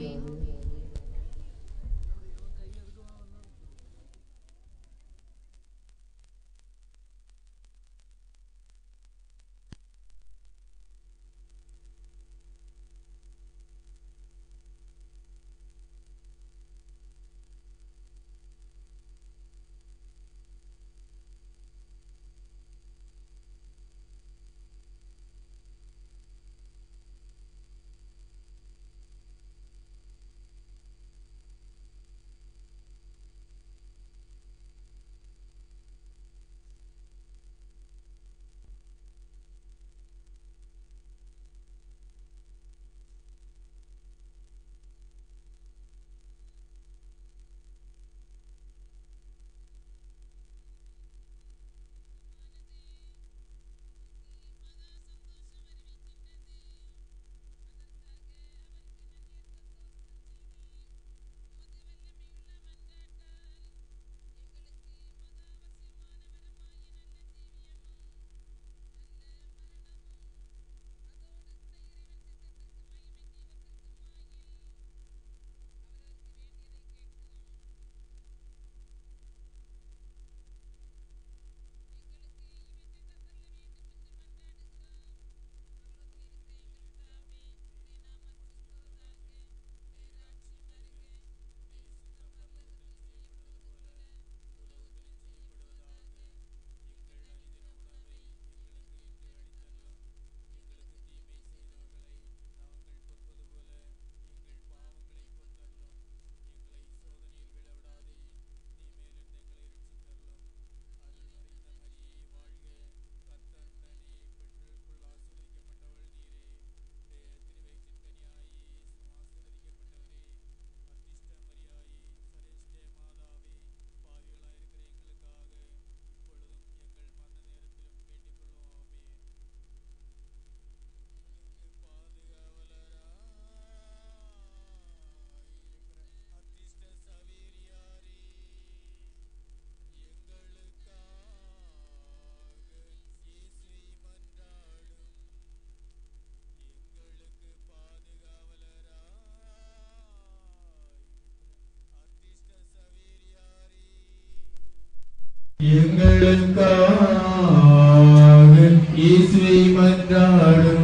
எங்களுக்காக இயேசுவை மன்றாடும்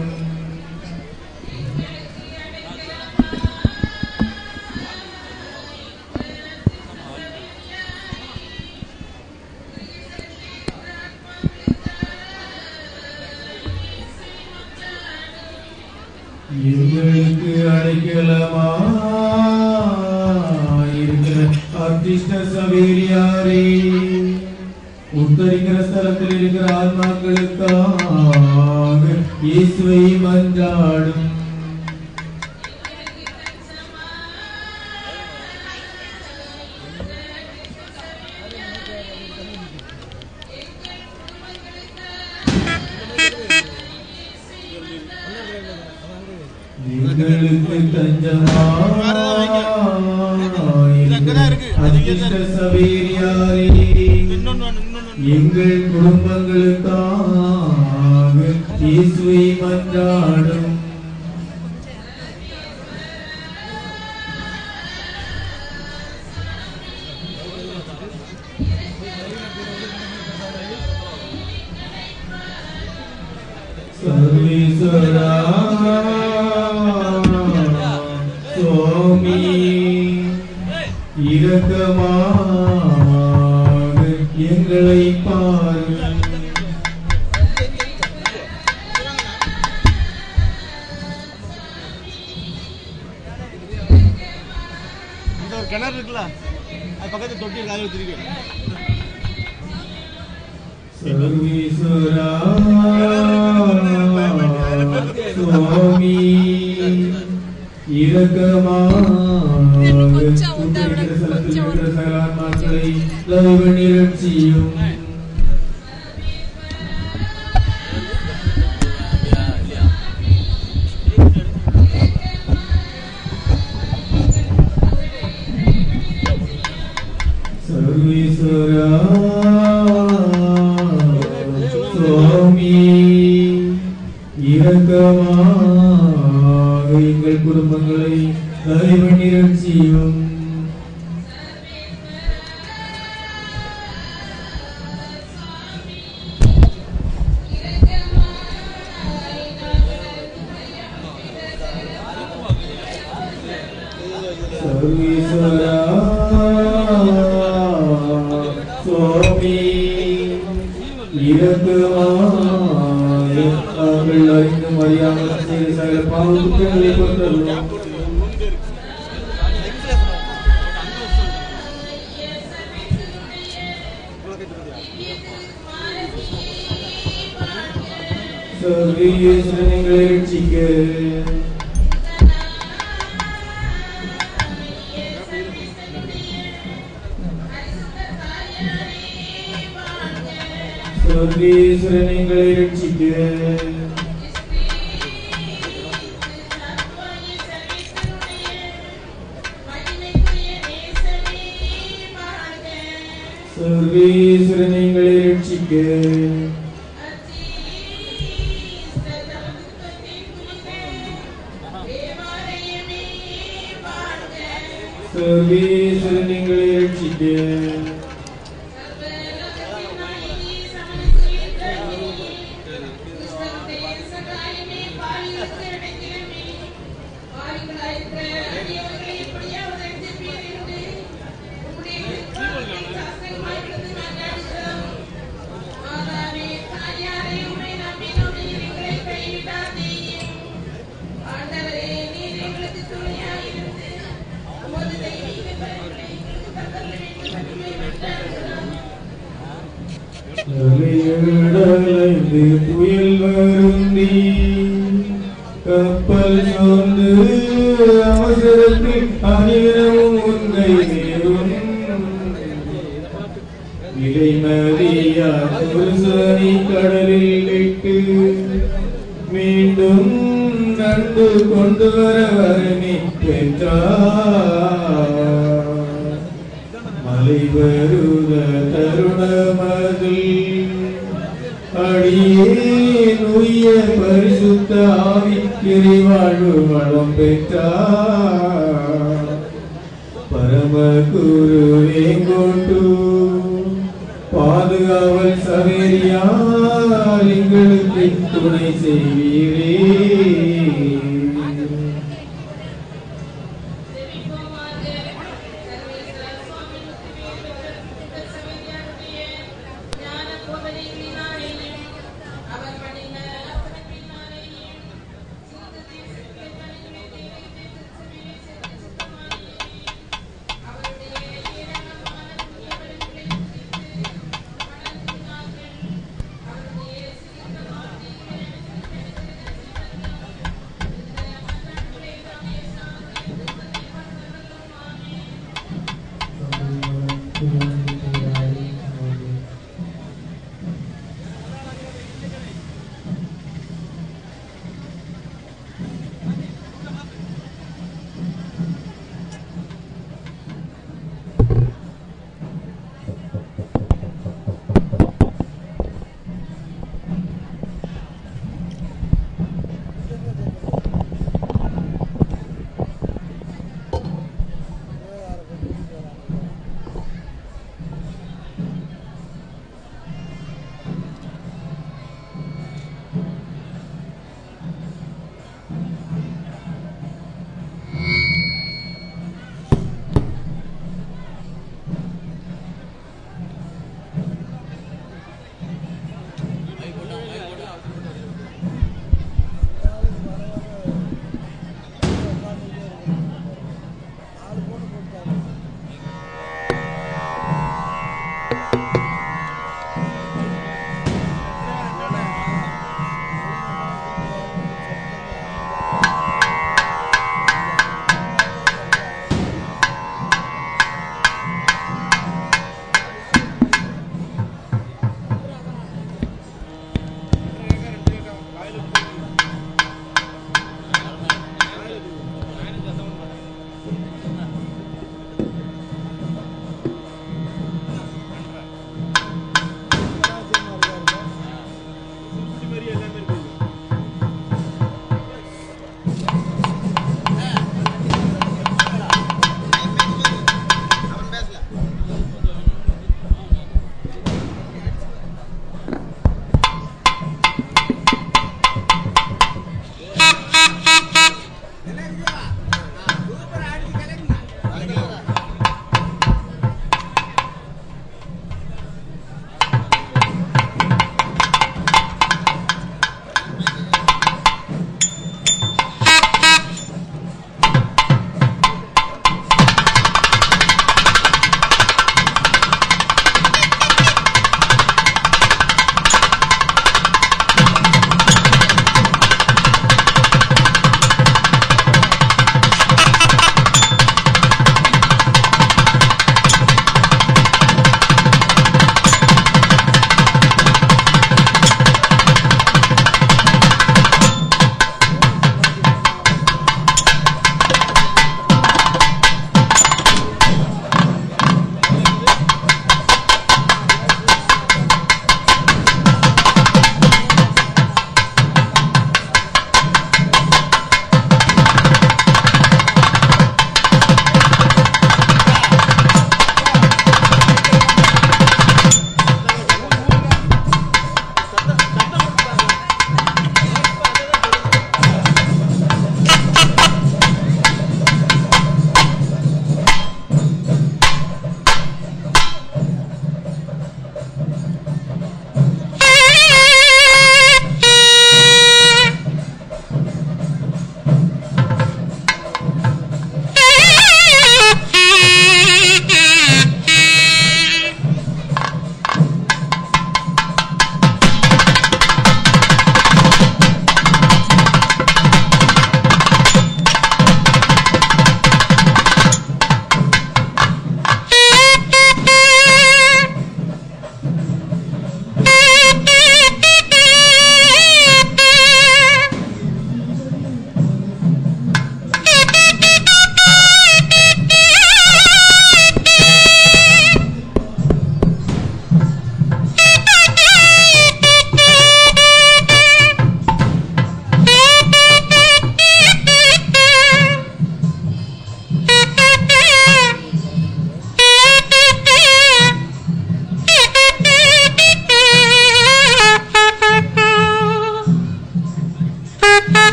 எங்களுக்கு அடைக்கலமா இருக்கிற அதிர்ஷ்ட சவேரியாரே உத்தரிக்கிற ஸ்தலத்தில் இருக்கிற ஆத்மாக்களுக்காக இயேசுவை மன்றாடும் எங்களுக்கு தஞ்சமாய் அதிர்ஷ்ட சபையாரே எங்கள் குடும்பங்களுக்காக இயேசுவை மன்றாடும் சர்வேஸ்வரா சுவாமி இரக்கமாக எங்களை பாருங்கள் இந்த ஒரு கிணறு இருக்குல்ல அது பக்கத்துல தொட்டி இருக்கு அதில் வச்சிருக்கேன் சர்வேஸ்வரா சுவாமி இரக்கமாக உட்படுகிற ஸ்தலத்தில் இருக்கிற சகல ஆன்மாக்களை லைவ நிரட்சியும் சர்வேஸ்வரா சுவாமி இரக்கமாக எங்கள் குடும்பங்களை தலைவனிடம் செய்யும் சர்வேஸ்வரா சுவாமி இரக்கமாக அவர்கள் அறிந்தும் அறியாமல் செய்த சகல பாவங்களை கொண்டருளும் சர்வேஸ்வரங்களை ரட்சிக்க சர்வேஸ்வரன் எங்களை ரட்சிக்க சர்வேஸ்வரன் எங்களை ரட்சிக்க சர்வேஸ்வரன் எங்களை ரட்சிக்க அலையடலைந்து புயல் வருந்தி கப்பல் சோர்ந்து அவசரத்தில் அநிலமும் உன்னை நேரும் இடைமறியா புருஷனை கடலில் விட்டு மீண்டும் நண்டு கொண்டு வர வரமே பெற்றார் மலை வருத தருணமதில் அடியே நுய்ய பரிசுத்த ஆவி இறைவாழ்வு வளம் பெற்றார் பரம குருவே கொண்டு பாதுகாவல் சவேரியால் எங்களுக்கு துணை செய்வீரே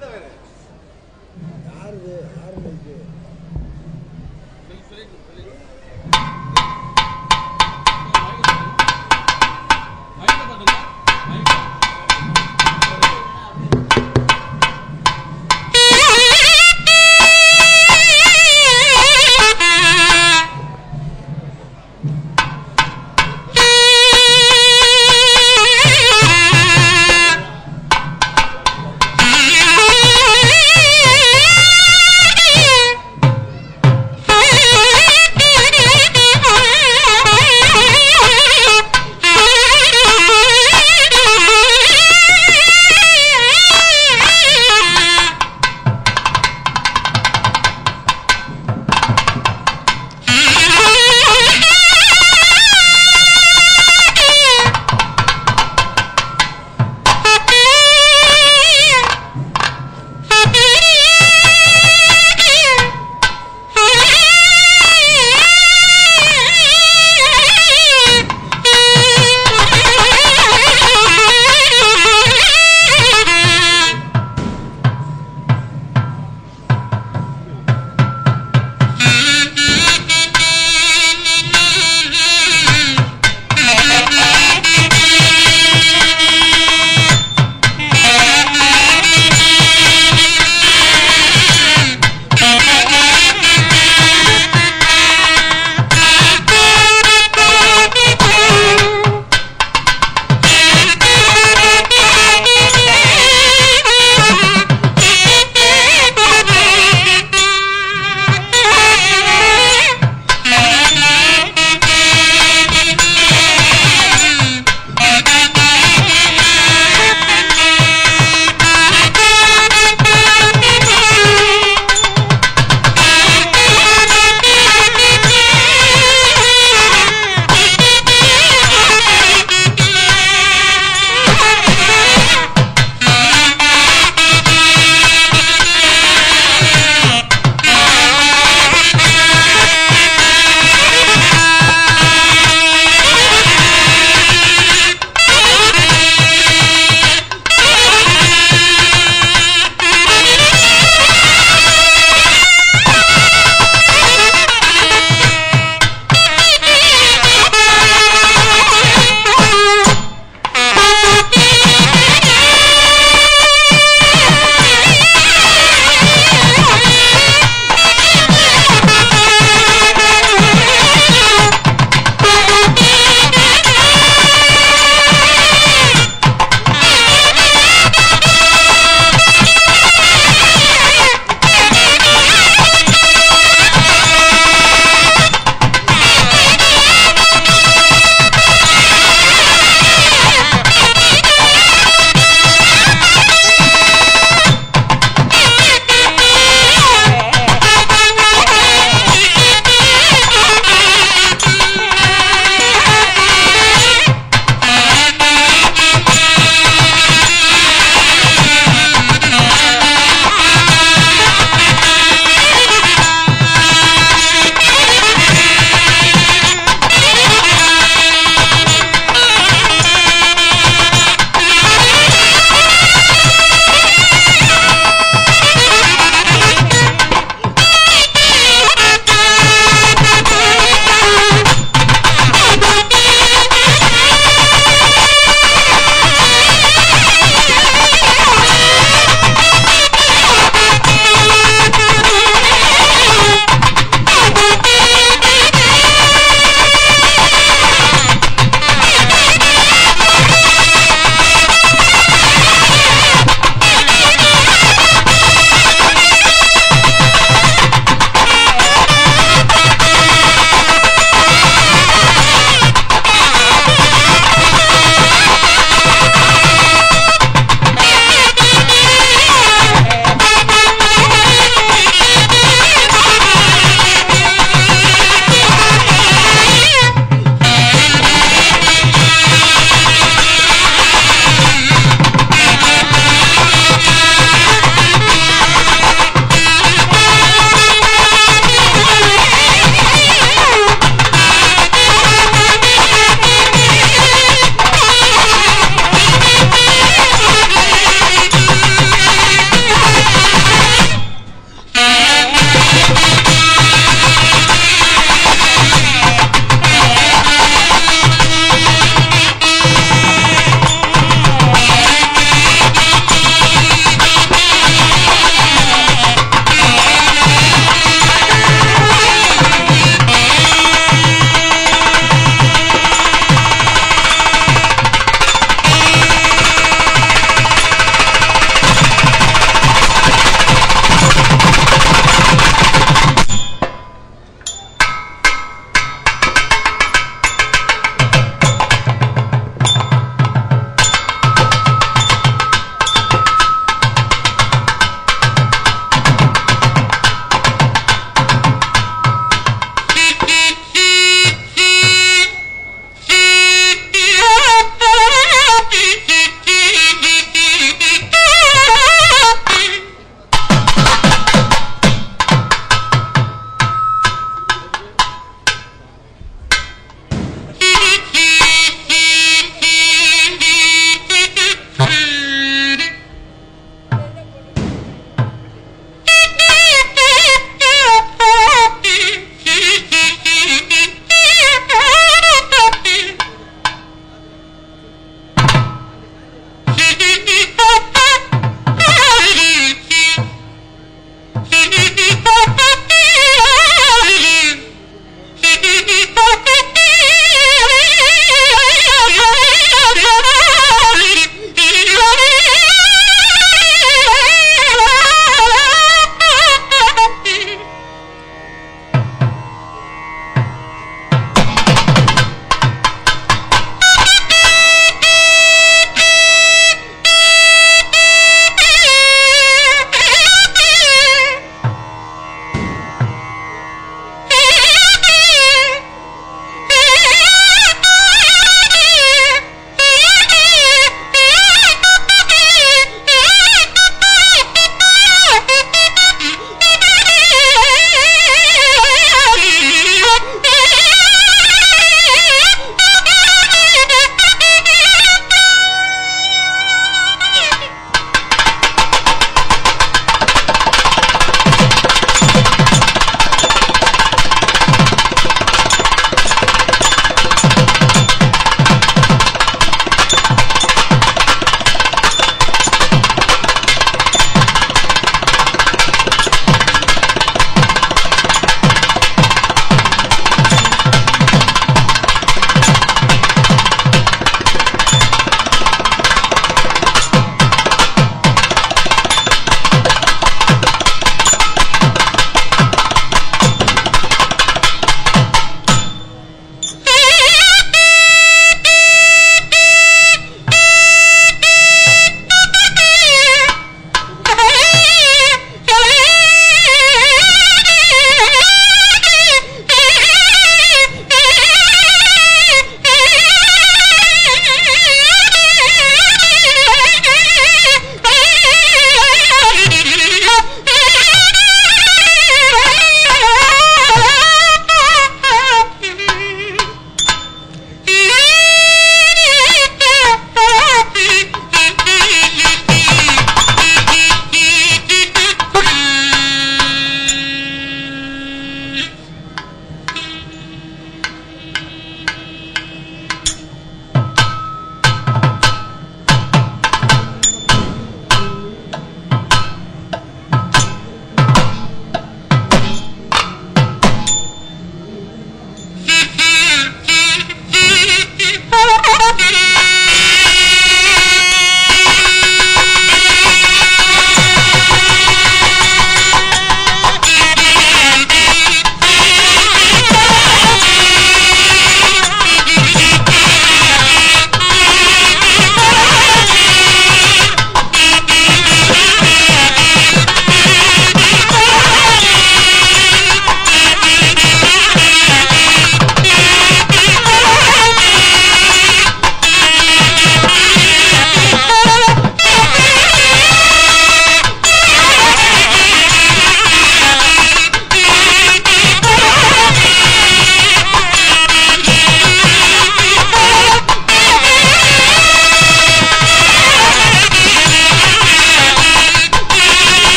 யாருது யாரு